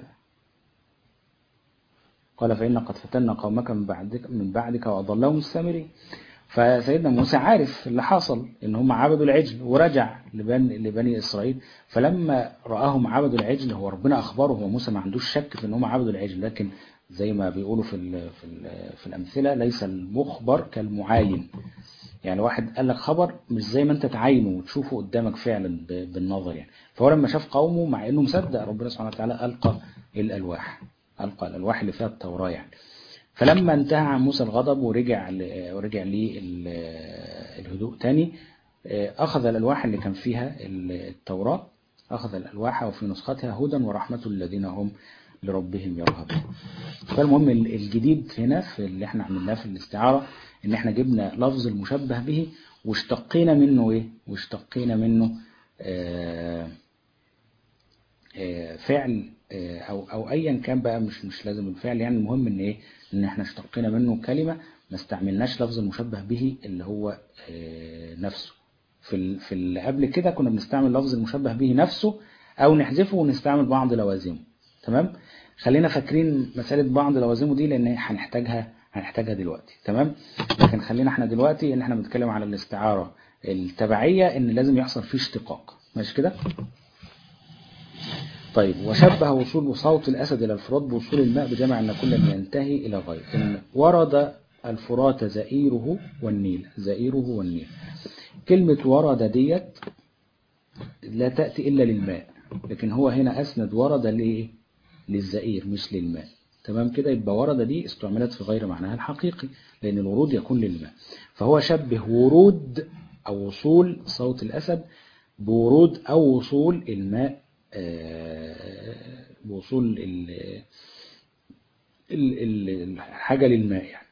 قال فإن قد فتنا قومك من بعدك من بعدك وأضلهم السامري فسيدنا موسى عارف اللي حصل ان هم عبدوا العجل ورجع لبني, لبني اسرائيل فلما راهم عبدوا العجل هو ربنا اخبره هو موسى ما عندوش شك في ان هم عبدوا العجل لكن زي ما بيقولوا في ال في ال في الامثله ليس المخبر كالمعاين يعني واحد قال لك خبر مش زي ما انت تعاينه وتشوفه قدامك فعلا ب- بالنظر يعني فهو لما شاف قومه مع انه مصدق ربنا سبحانه وتعالى القى الالواح القى الالواح اللي فيها التوراه يعني فلما انتهى عن موسى الغضب ورجع ل- ورجع ليه ال- الهدوء تاني أخذ الألواح اللي كان فيها التوراة أخذ الألواح وفي نسختها هدى ورحمة الذين هم لربهم يرهبون فالمهم الجديد هنا في اللي احنا عملناه في الاستعارة ان احنا جبنا لفظ المشبه به واشتقينا منه ايه واشتقينا منه آه آه فعل آه او او ايا كان بقى مش مش لازم الفعل يعني المهم ان ايه ان احنا اشتقينا منه كلمة ما استعملناش لفظ المشبه به اللي هو نفسه في ال... في اللي قبل كده كنا بنستعمل لفظ المشبه به نفسه او نحذفه ونستعمل بعض لوازمه تمام خلينا فاكرين مسألة بعض لوازمه دي لان هنحتاجها هنحتاجها دلوقتي تمام لكن خلينا احنا دلوقتي ان احنا بنتكلم على الاستعارة التبعية ان لازم يحصل فيه اشتقاق ماشي كده طيب وشبه وصول صوت الأسد إلى الفرات بوصول الماء بجمع أن كل ينتهي إلى غير إن ورد الفرات زئيره والنيل زئيره والنيل كلمة ورد ديت لا تأتي إلا للماء لكن هو هنا أسند ورد لإيه للزئير مش للماء تمام كده يبقى ورد دي استعملت في غير معناها الحقيقي لأن الورود يكون للماء فهو شبه ورود أو وصول صوت الأسد بورود أو وصول الماء بوصول الحاجة للماء يعني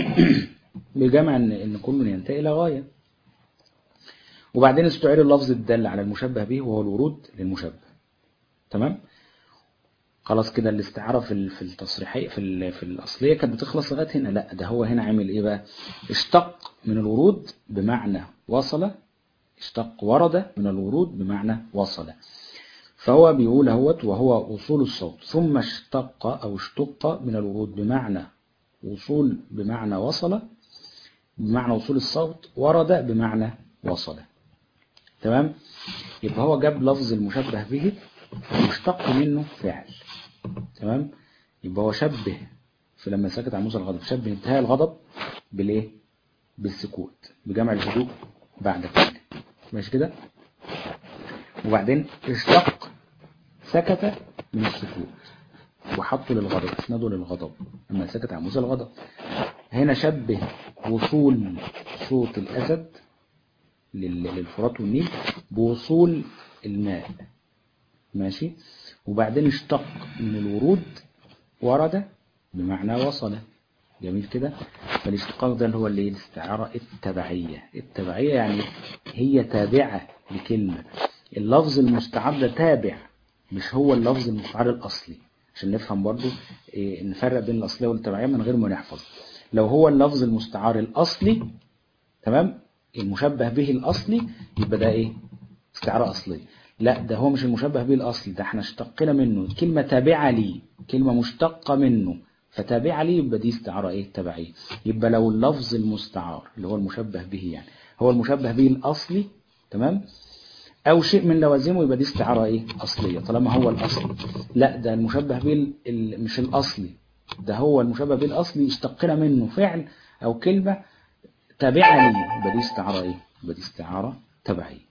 بجمع ان ان كل ينتهي الى غاية وبعدين استعير اللفظ الدال على المشبه به وهو الورود للمشبه تمام خلاص كده الاستعارة في في التصريحية في في الأصلية كانت بتخلص لغاية هنا لا ده هو هنا عامل ايه بقى اشتق من الورود بمعنى وصل اشتق ورد من الورود بمعنى وصل فهو بيقول اهوت وهو وصول الصوت ثم اشتق أو اشتق من الورود بمعنى وصول بمعنى وصل بمعنى وصول الصوت ورد بمعنى وصل تمام يبقى هو جاب لفظ المشبه به واشتق منه فعل تمام يبقى هو شبه في لما سكت عن موسى الغضب شبه انتهاء الغضب بالايه بالسكوت بجمع الهدوء بعد كده ماشي كده وبعدين اشتق سكت من السكوت وحطه للغضب اسنده للغضب لما سكت عن موسى الغضب هنا شبه وصول صوت الأسد للفرات والنيل بوصول الماء ماشي وبعدين اشتق من الورود ورد بمعنى وصل جميل كده فالاشتقاق ده اللي هو اللي الاستعارة التبعية التبعية يعني هي تابعة لكلمة اللفظ المستعار ده تابع مش هو اللفظ المستعار الأصلي عشان نفهم برضو إيه نفرق بين الأصلية والتبعية من غير ما نحفظ لو هو اللفظ المستعار الأصلي تمام المشبه به الأصلي يبقى ده إيه استعارة أصلية لا ده هو مش المشبه به الأصلي ده احنا اشتقنا منه كلمة تابعة لي كلمة مشتقة منه فتابعة لي يبقى دي استعارة ايه تبعية يبقى لو اللفظ المستعار اللي هو المشبه به يعني هو المشبه به الأصلي تمام أو شيء من لوازمه يبقى دي استعارة إيه أصلية طالما هو الأصل لا ده المشبه به مش الأصلي ده هو المشبه به الأصلي اشتقنا منه فعل أو كلمة تابعة لي يبقى دي استعارة إيه يبقى دي استعارة تبعية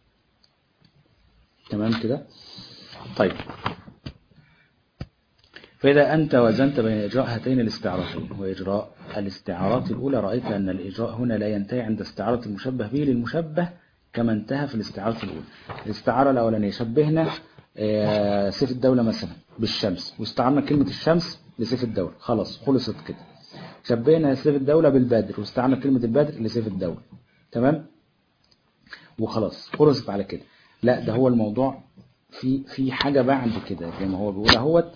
تمام كده طيب فإذا أنت وزنت بين إجراء هاتين الاستعارتين وإجراء الاستعارات الأولى رأيت أن الإجراء هنا لا ينتهي عند استعارة المشبه به للمشبه كما انتهى في الاستعارة الأولى الاستعارة الأولانية شبهنا آه، سيف الدولة مثلا بالشمس واستعرنا كلمة الشمس لسيف الدولة خلاص خلصت كده شبهنا سيف الدولة بالبدر واستعرنا كلمة البدر لسيف الدولة تمام وخلاص خلصت على كده لا ده هو الموضوع في في حاجة بعد كده زي ما هو بيقول اهوت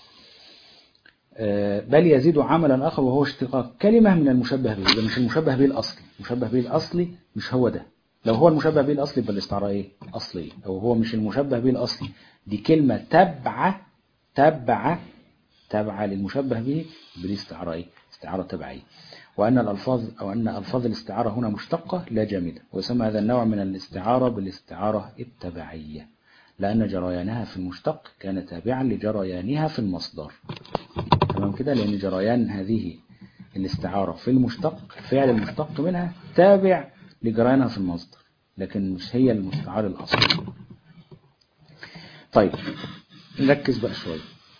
آه، بل يزيد عملا آخر وهو اشتقاق كلمة من المشبه به ده مش المشبه به الأصلي المشبه به الأصلي مش هو ده لو هو المشبه به الأصلي يبقى الاستعارة إيه أصلية أو هو مش المشبه به الأصلي دي كلمة تبعة تبعة تبعة للمشبه به بدي استعارة إيه استعارة تبعية وأن الألفاظ أو أن ألفاظ الاستعارة هنا مشتقة لا جامدة ويسمى هذا النوع من الاستعارة بالاستعارة التبعية لأن جريانها في المشتق كان تابعا لجريانها في المصدر تمام كده لأن جريان هذه الاستعارة في المشتق الفعل المشتق منها تابع لجريانها في المصدر لكن مش هي المستعار الأصلي طيب نركز بقى شوية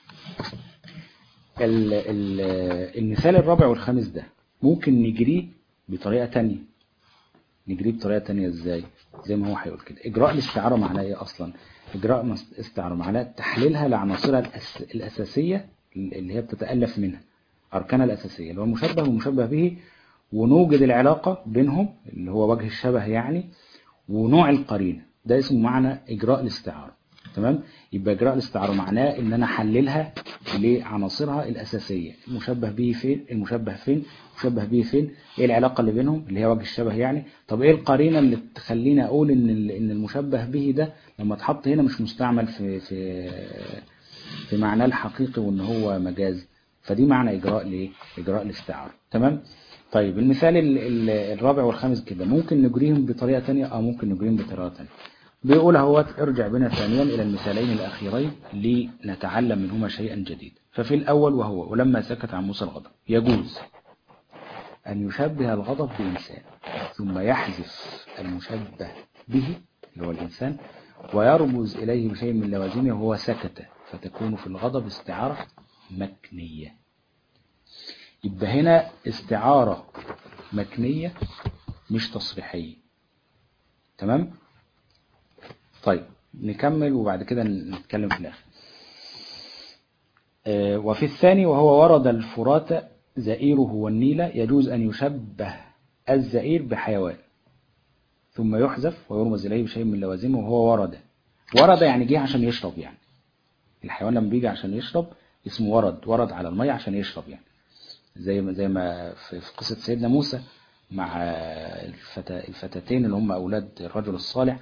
ال- ال- المثال الرابع والخامس ده ممكن نجريه بطريقة تانية نجريه بطريقة تانية ازاي زي ما هو هيقول كده اجراء الاستعارة معناه ايه اصلا اجراء مس- استعارة معناه تحليلها لعناصرها الأس... الاساسية اللي هي بتتألف منها اركانها الاساسية اللي هو المشبه والمشبه به ونوجد العلاقة بينهم اللي هو وجه الشبه يعني ونوع القرينة ده اسمه معنى اجراء الاستعارة تمام يبقى اجراء الاستعارة معناه ان انا احللها لعناصرها الاساسيه المشبه به فين المشبه فين المشبه به فين ايه العلاقه اللي بينهم اللي هي وجه الشبه يعني طب ايه القرينه اللي تخليني اقول ان ال- ان المشبه به ده لما اتحط هنا مش مستعمل في في في معناه الحقيقي وان هو مجاز فدي معنى اجراء لايه اجراء الاستعاره تمام طيب المثال ال- ال- الرابع والخامس كده ممكن نجريهم بطريقه تانية او ممكن نجريهم بطريقه تانية بيقول اهوت ارجع بنا ثانيا إلى المثالين الأخيرين لنتعلم منهما شيئا جديدا ففي الأول وهو ولما سكت عن موسى الغضب يجوز أن يشبه الغضب بإنسان ثم يحذف المشبه به اللي هو الإنسان ويرمز إليه بشيء من لوازمه وهو سكت فتكون في الغضب استعارة مكنية يبقى هنا استعارة مكنية مش تصريحية تمام؟ طيب نكمل وبعد كده نتكلم في الآخر آه، وفي الثاني وهو ورد الفرات زئيره والنيل يجوز أن يشبه الزئير بحيوان ثم يحذف ويرمز إليه بشيء من لوازمه وهو ورد ورد يعني جه عشان يشرب يعني الحيوان لما بيجي عشان يشرب اسمه ورد ورد على المية عشان يشرب يعني زي ما زي ما في في قصة سيدنا موسى مع الفتى الفتاتين اللي هم أولاد الرجل الصالح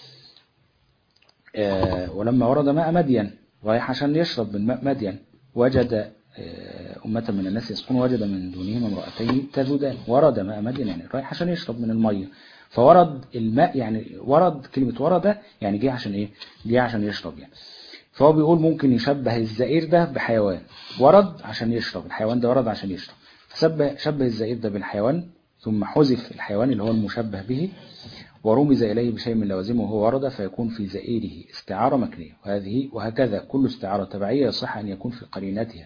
آه، ولما ورد ماء مدين رايح عشان يشرب من ماء مدين وجد آه، أمة من الناس يسقون وجد من دونهم امرأتين تذودان ورد ماء مدين يعني رايح عشان يشرب من المية فورد الماء يعني ورد كلمة ورد يعني جه عشان ايه جه عشان يشرب يعني فهو بيقول ممكن يشبه الزئير ده بحيوان ورد عشان يشرب الحيوان ده ورد عشان يشرب فشبه شبه الزئير ده بالحيوان ثم حذف الحيوان اللي هو المشبه به ورمز إليه بشيء من لوازمه وهو ورد فيكون في زئيره استعارة مكنية وهذه وهكذا كل استعارة تبعية يصح أن يكون في قرينتها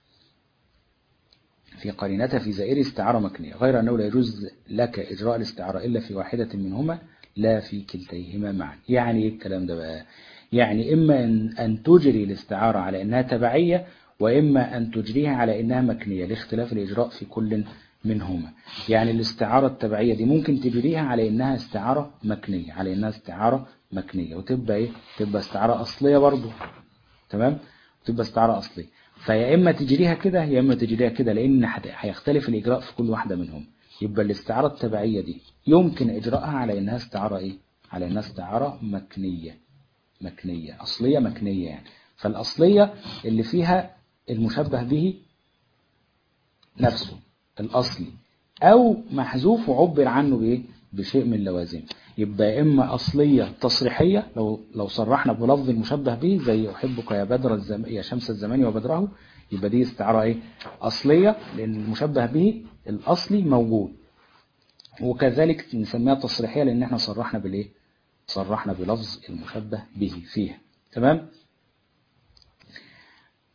في قرينتها في زئير استعارة مكنية غير أنه لا يجوز لك إجراء الاستعارة إلا في واحدة منهما لا في كلتيهما معا يعني إيه الكلام ده بقى يعني إما أن, أن تجري الاستعارة على أنها تبعية وإما أن تجريها على أنها مكنية لاختلاف الإجراء في كل منهما يعني الاستعارة التبعية دي ممكن تجريها على انها استعارة مكنية على انها استعارة مكنية وتبقى ايه تبقى استعارة اصلية برضو تمام وتبقى استعارة اصلية فيا اما تجريها كده يا اما تجريها كده لان هت- هيختلف الاجراء في كل واحدة منهم يبقى الاستعارة التبعية دي يمكن اجراءها على انها استعارة ايه على انها استعارة مكنية مكنية اصلية مكنية يعني فالاصلية اللي فيها المشبه به نفسه الأصلي أو محذوف وعبر عنه بإيه؟ بشيء من لوازمه يبقى إما أصلية تصريحية لو لو صرحنا بلفظ المشبه به زي أحبك يا بدر الزم... يا شمس الزمان وبدره يبقى دي استعارة إيه؟ أصلية لأن المشبه به الأصلي موجود وكذلك نسميها تصريحية لأن احنا صرحنا بالإيه؟ صرحنا بلفظ المشبه به فيها تمام؟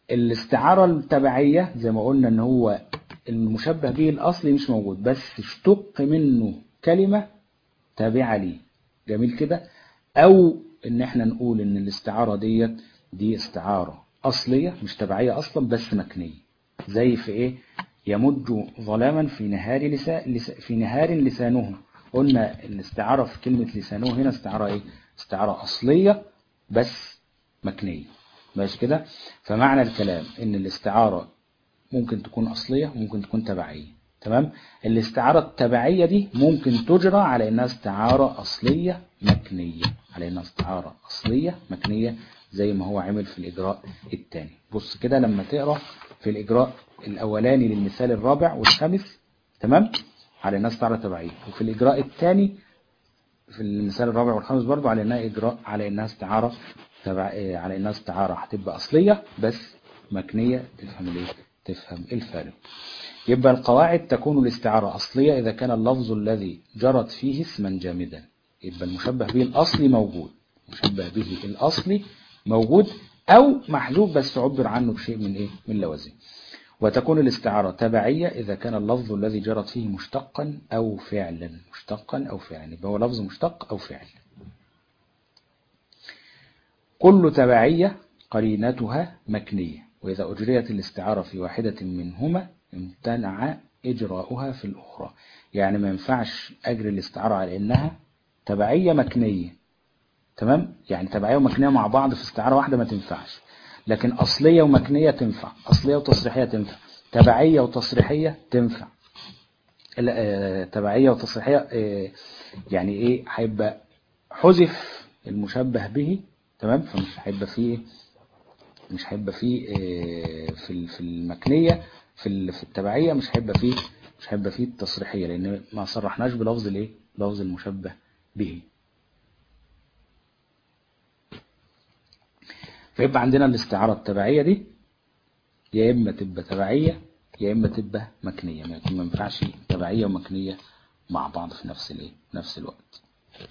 الاستعارة التبعية زي ما قلنا ان هو المشبه به الأصلي مش موجود بس اشتق منه كلمة تابعة ليه جميل كده أو ان احنا نقول ان الاستعارة ديت دي استعارة أصلية مش تبعية أصلا بس مكنية زي في ايه يمج ظلاما في نهار لسا... لس... في نهار لسانه قلنا الاستعارة في كلمة لسانه هنا استعارة ايه استعارة أصلية بس مكنية ماشي كده فمعنى الكلام ان الاستعارة ممكن تكون أصلية وممكن تكون تبعية تمام الاستعارة التبعية دي ممكن تجرى على انها استعارة أصلية مكنية على انها استعارة أصلية مكنية زي ما هو عمل في الإجراء الثاني بص كده لما تقرأ في الإجراء الأولاني للمثال الرابع والخامس تمام على انها استعارة تبعية وفي الإجراء الثاني في المثال الرابع والخامس برضو على انها إجراء على انها استعارة تبع على انها استعارة هتبقى أصلية بس مكنية تفهم الايه تفهم الفارق يبقى القواعد تكون الاستعارة أصلية إذا كان اللفظ الذي جرت فيه اسما جامدا يبقى المشبه به الأصلي موجود مشبه به الأصلي موجود أو محذوف بس عبر عنه بشيء من إيه من لوازم وتكون الاستعارة تبعية إذا كان اللفظ الذي جرت فيه مشتقا أو فعلا مشتقا أو فعلا يبقى هو لفظ مشتق أو فعل كل تبعية قرينتها مكنية وإذا أجريت الاستعارة في واحدة منهما امتنع إجراؤها في الأخرى يعني ما ينفعش أجري الاستعارة على إنها تبعية مكنية تمام يعني تبعية ومكنية مع بعض في استعارة واحدة ما تنفعش لكن أصلية ومكنية تنفع أصلية وتصريحية تنفع تبعية وتصريحية تنفع تبعية وتصريحية يعني إيه هيبقى حذف المشبه به تمام فمش هيبقى فيه مش هيبقى فيه في في المكنية في في التبعية مش هيبقى فيه مش هيبقى فيه التصريحية لأن ما صرحناش بلفظ الايه لفظ المشبه به فيبقى عندنا الاستعارة التبعية دي يا إما تبقى تبعية يا إما تبقى مكنية ما ينفعش تبعية ومكنية مع بعض في نفس الايه نفس الوقت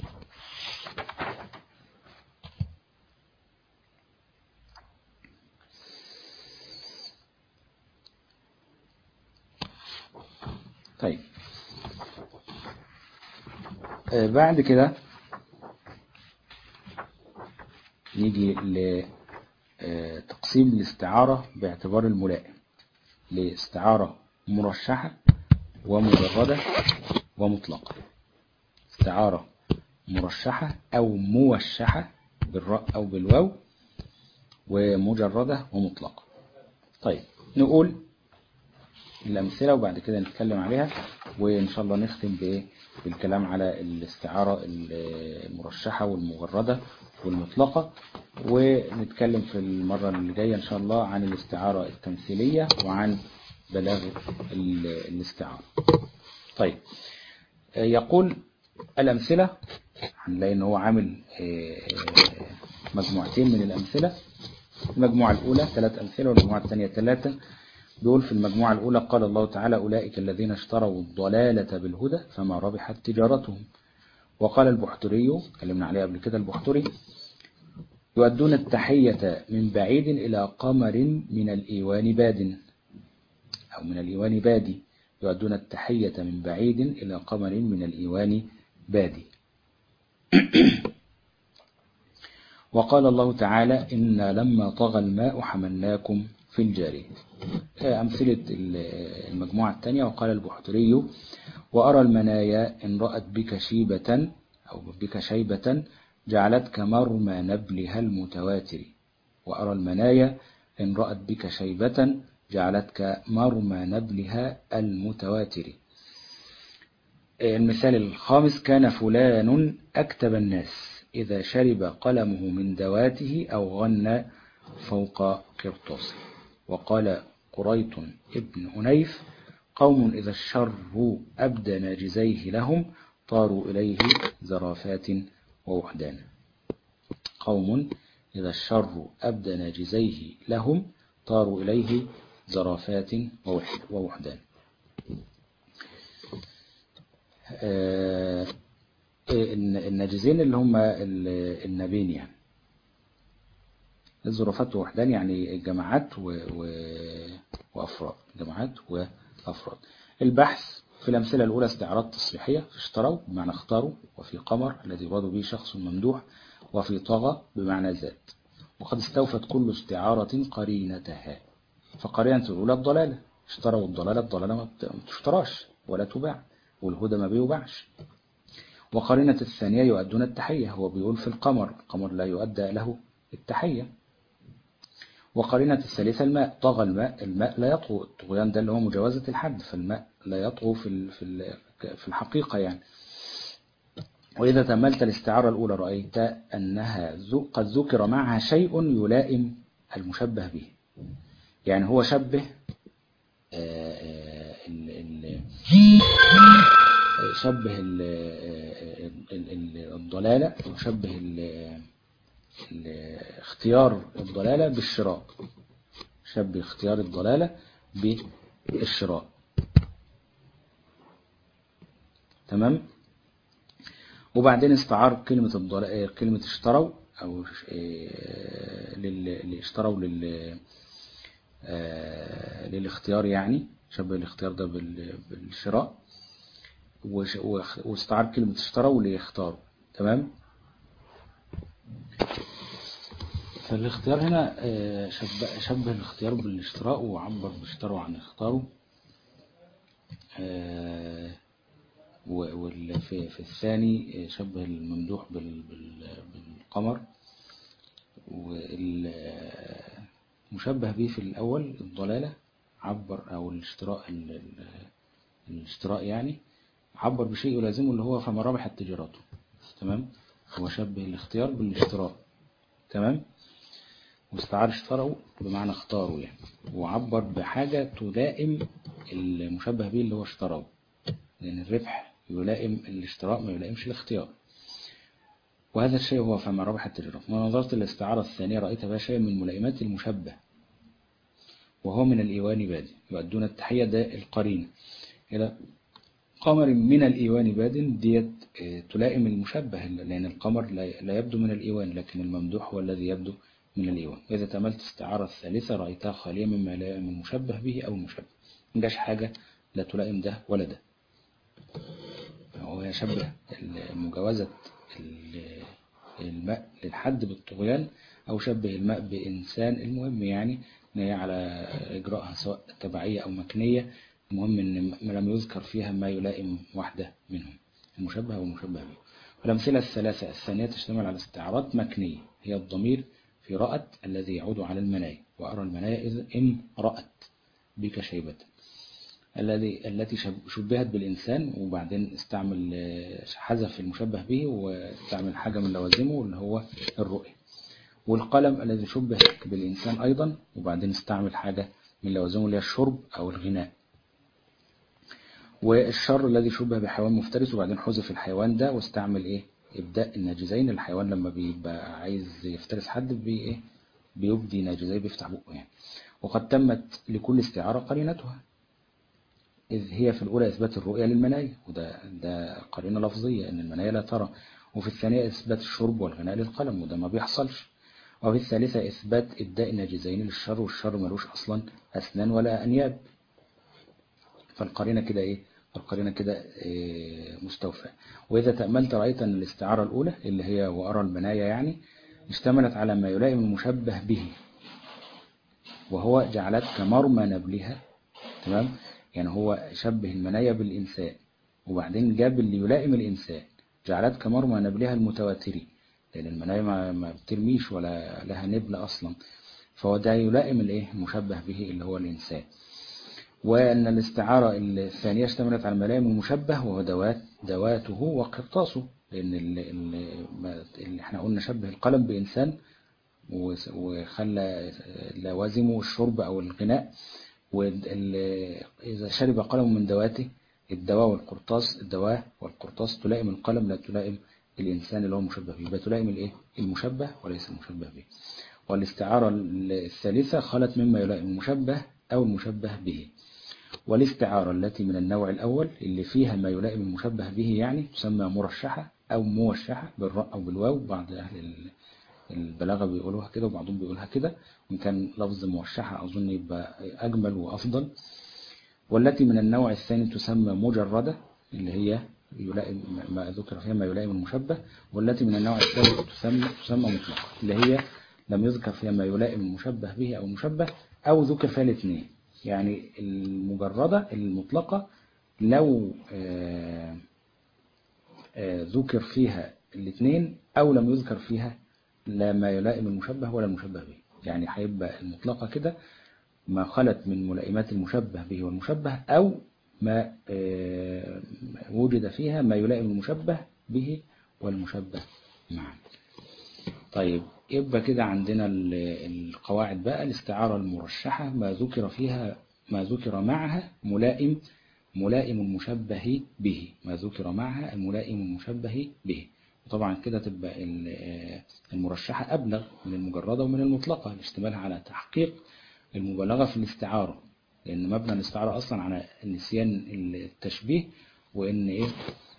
طيب آه بعد كده نيجي لتقسيم الاستعارة باعتبار الملائم لاستعارة مرشحة ومجردة ومطلقة استعارة مرشحة أو موشحة بالراء أو بالواو ومجردة ومطلقة طيب نقول الأمثلة وبعد كده نتكلم عليها وإن شاء الله نختم بإيه بالكلام على الاستعارة المرشحة والمجردة والمطلقة ونتكلم في المرة اللي جاية إن شاء الله عن الاستعارة التمثيلية وعن بلاغة الاستعارة طيب يقول الأمثلة هنلاقي إن هو عامل مجموعتين من الأمثلة المجموعة الأولى ثلاث أمثلة والمجموعة الثانية ثلاثة دول في المجموعة الأولى قال الله تعالى أولئك الذين اشتروا الضلالة بالهدى فما ربحت تجارتهم وقال البحتري كلمنا عليه قبل كده البحتري يؤدون التحية من بعيد إلى قمر من الإيوان باد أو من الإيوان بادي يؤدون التحية من بعيد إلى قمر من الإيوان بادي وقال الله تعالى إن لما طغى الماء حملناكم في الجارية أمثلة المجموعة الثانية وقال البحتري وأرى المنايا إن رأت بك شيبة أو بك شيبة جعلتك مرمى نبلها المتواتر وأرى المنايا إن رأت بك شيبة جعلتك مرمى نبلها المتواتر المثال الخامس كان فلان أكتب الناس إذا شرب قلمه من دواته أو غنى فوق قرطاسه وقال قريط ابن أنيف قوم إذا الشر أبدى ناجزيه لهم طاروا إليه زرافات ووحدان قوم إذا الشر أبدى ناجزيه لهم طاروا إليه زرافات ووحدان آه الناجزين اللي هم النبين يعني الظرافات ووحدان يعني جماعات و... و... وأفراد جماعات وأفراد البحث في الأمثلة الأولى استعارات تصريحية في اشتروا بمعنى اختاروا وفي قمر الذي يراد به شخص ممدوح وفي طغى بمعنى ذات وقد استوفت كل استعارة قرينتها فقرينة الأولى الضلالة اشتروا الضلالة الضلالة ما تشتراش ولا تباع والهدى ما بيباعش وقرينة الثانية يؤدون التحية هو بيقول في القمر القمر لا يؤدى له التحية وقرينة الثالثة الماء طغى الماء الماء لا يطغو الطغيان ده اللي هو مجاوزة الحد فالماء لا يطغو في في في الحقيقة يعني وإذا تأملت الاستعارة الأولى رأيت أنها قد ذكر معها شيء يلائم المشبه به يعني هو شبه شبه الضلالة وشبه اختيار الضلالة بالشراء شبه اختيار الضلالة بالشراء تمام وبعدين استعار كلمة الضلالة كلمة اشتروا أو اللي اشتروا لل للاختيار يعني شبه الاختيار ده بالشراء واستعار كلمة اشتروا ليختاروا تمام فالاختيار هنا شبه, شبه الاختيار بالاشتراء وعبر باشتروا عن اختاروا وفي في الثاني شبه الممدوح بالقمر والمشبه به في الأول الضلالة عبر أو الاشتراء الاشتراء يعني عبر بشيء يلازمه اللي هو فما ربحت تجارته تمام هو شبه الاختيار بالاشتراء تمام واستعار اشتروا بمعنى اختاروا يعني وعبر بحاجة تلائم المشبه به اللي هو اشتروا لأن الربح يلائم الاشتراء ما يلائمش الاختيار وهذا الشيء هو فما ربح التجارة ونظرت الاستعارة الثانية رأيت بها شيء من ملائمات المشبه وهو من الإيوان باد يؤدون التحية ده القرين إلى قمر من الإيوان باد ديت تلائم المشبه لأن القمر لا يبدو من الإيوان لكن الممدوح هو الذي يبدو من الإيوان وإذا تملت استعارة الثالثة رأيتها خالية مما يلائم المشبه به أو المشبه مجاش حاجة لا تلائم ده ولا ده هو يشبه مجاوزة الماء للحد بالطغيان أو شبه الماء بإنسان المهم يعني ان هي على إجراءها سواء تبعية أو مكنية المهم أن لم يذكر فيها ما يلائم واحدة منهم المشبه والمشبه به والأمثلة الثلاثة الثانية تشتمل على استعارات مكنية هي الضمير في رأت الذي يعود على المنايا وأرى المنايا إذ إن رأت بك شيبة الذي التي شبهت بالإنسان وبعدين استعمل حذف المشبه به واستعمل حاجة من لوازمه اللي هو الرؤية والقلم الذي شبه بالإنسان أيضا وبعدين استعمل حاجة من لوازمه اللي هي الشرب أو الغناء والشر الذي شبه بحيوان مفترس وبعدين حذف الحيوان ده واستعمل إيه إبداء الناجزين الحيوان لما بيبقى عايز يفترس حد بي إيه بيبدي ناجزين بيفتح بقه يعني وقد تمت لكل استعارة قرينتها إذ هي في الأولى إثبات الرؤية للمنايا وده ده قرينة لفظية إن المنايا لا ترى وفي الثانية إثبات الشرب والغناء للقلم وده ما بيحصلش وفي الثالثة إثبات إبداء الناجزين للشر والشر ملوش أصلا أسنان ولا أنياب فالقرينة كده إيه القرينة كده إيه مستوفى وإذا تأملت رأيت أن الاستعارة الأولى اللي هي وأرى المنايا يعني اشتملت على ما يلائم المشبه به وهو جعلت كمرمى نبلها تمام يعني هو شبه المنايا بالإنسان وبعدين جاب اللي يلائم الإنسان جعلت كمرمى نبلها المتواتري لأن المنايا ما, ما بترميش ولا لها نبل أصلا فهو ده يلائم الايه المشبه به اللي هو الإنسان وأن الاستعارة الثانية اشتملت على الملائم المشبه وهو دوات دواته وقرطاسه لأن اللي, اللي احنا قلنا شبه القلم بإنسان وخلى لوازمه الشرب أو الغناء وإذا شرب قلم من دواته الدواء والقرطاس الدواء والقرطاس تلائم القلم لا تلائم الإنسان اللي هو مشبه به يبقى تلائم الإيه؟ المشبه وليس المشبه به والاستعارة الثالثة خلت مما يلائم المشبه أو المشبه به والاستعارة التي من النوع الأول اللي فيها ما يلائم المشبه به يعني تسمى مرشحة أو موشحة بالراء أو بالواو بعض أهل البلاغة بيقولوها كده وبعضهم بيقولها كده وإن كان لفظ موشحة أظن يبقى أجمل وأفضل والتي من النوع الثاني تسمى مجردة اللي هي يلائم ما ذكر فيها ما يلائم المشبه والتي من النوع الثالث تسمى تسمى مطلقة اللي هي لم يذكر فيها ما يلائم المشبه به أو المشبه أو ذكر فيها الاثنين يعني المجردة المطلقة لو آه، آه، ذكر فيها الاثنين أو لم يذكر فيها لا ما يلائم المشبه ولا المشبه به يعني هيبقى المطلقة كده ما خلت من ملائمات المشبه به والمشبه أو ما آه، وجد فيها ما يلائم المشبه به والمشبه معا طيب يبقى كده عندنا ال- القواعد بقى الاستعارة المرشحة ما ذكر فيها ما ذكر معها ملائم ملائم المشبه به ما ذكر معها الملائم المشبه به وطبعا كده تبقى ال- آه، المرشحة أبلغ من المجردة ومن المطلقة لاشتمالها على تحقيق المبالغة في الاستعارة لأن مبنى الاستعارة أصلا على نسيان التشبيه وإن إيه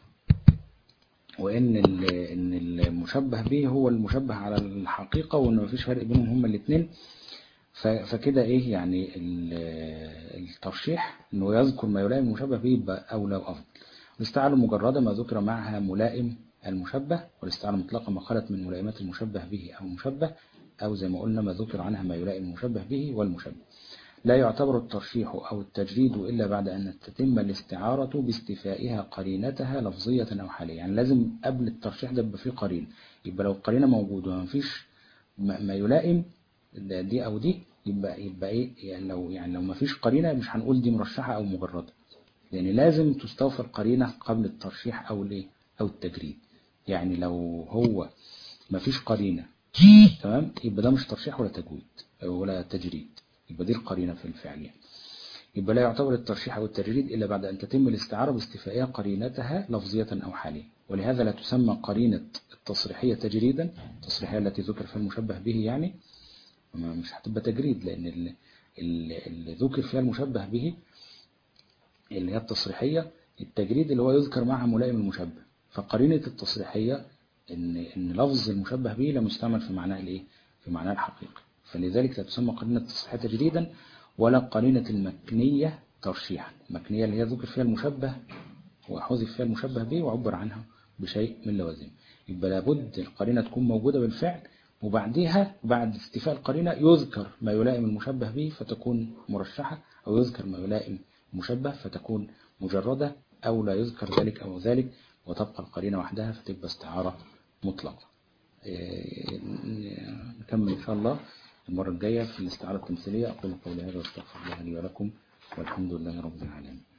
وإن ال- إن المشبه به هو المشبه على الحقيقة وإن مفيش فرق بينهم هما الاثنين ف- فكده إيه يعني ال- الترشيح إنه يذكر ما يلائم المشبه به يبقى أولى وأفضل الاستعارة المجردة ما ذكر معها ملائم المشبه والاستعارة المطلقة ما خلت من ملائمات المشبه به أو المشبه أو زي ما قلنا ما ذكر عنها ما يلائم المشبه به والمشبه لا يعتبر الترشيح أو التجريد إلا بعد أن تتم الاستعارة باستيفائها قرينتها لفظية أو حالية يعني لازم قبل الترشيح ده يبقى فيه قرين يبقى لو القرينة موجودة وما فيش ما ما يلائم ده- دي أو دي يبقى يبقى إيه يعني لو يعني لو ما فيش قرينة مش هنقول دي مرشحة أو مجردة لأن لازم تستوفى القرينة قبل الترشيح أو الإيه أو التجريد يعني لو هو ما فيش قرينة تمام يبقى ده مش ترشيح ولا تجويد ولا تجريد يبقى دي القرينة في الفعل يعني. يبقى لا يعتبر الترشيح أو التجريد إلا بعد أن تتم الاستعارة باستيفائها قرينتها لفظية أو حالية ولهذا لا تسمى قرينة التصريحية تجريدا التصريحية التي ذكر فيها المشبه به يعني ما- مش هتبقى تجريد لأن ال- ال- اللي ذكر فيها المشبه به اللي هي التصريحية التجريد اللي هو يذكر معها ملائم المشبه فقرينة التصريحية إن إن لفظ المشبه به لم يستعمل في معناه الإيه؟ في معناه الحقيقي فلذلك لا تسمى قرينة التصريحية تجريدا ولا قرينة المكنية ترشيحا المكنية اللي هي ذكر فيها المشبه وحذف فيها المشبه به وعبر عنها بشيء من لوازم يبقى لابد القرينة تكون موجودة بالفعل وبعدها بعد استيفاء القرينة يذكر ما يلائم المشبه به فتكون مرشحة أو يذكر ما يلائم المشبه فتكون مجردة أو لا يذكر ذلك أو ذلك وتبقى القرينة وحدها فتبقى استعارة مطلقة إيه، نكمل إن شاء الله المرة الجاية في الاستعارة التمثيلية أقول قولي هذا واستغفر الله لي ولكم والحمد لله رب العالمين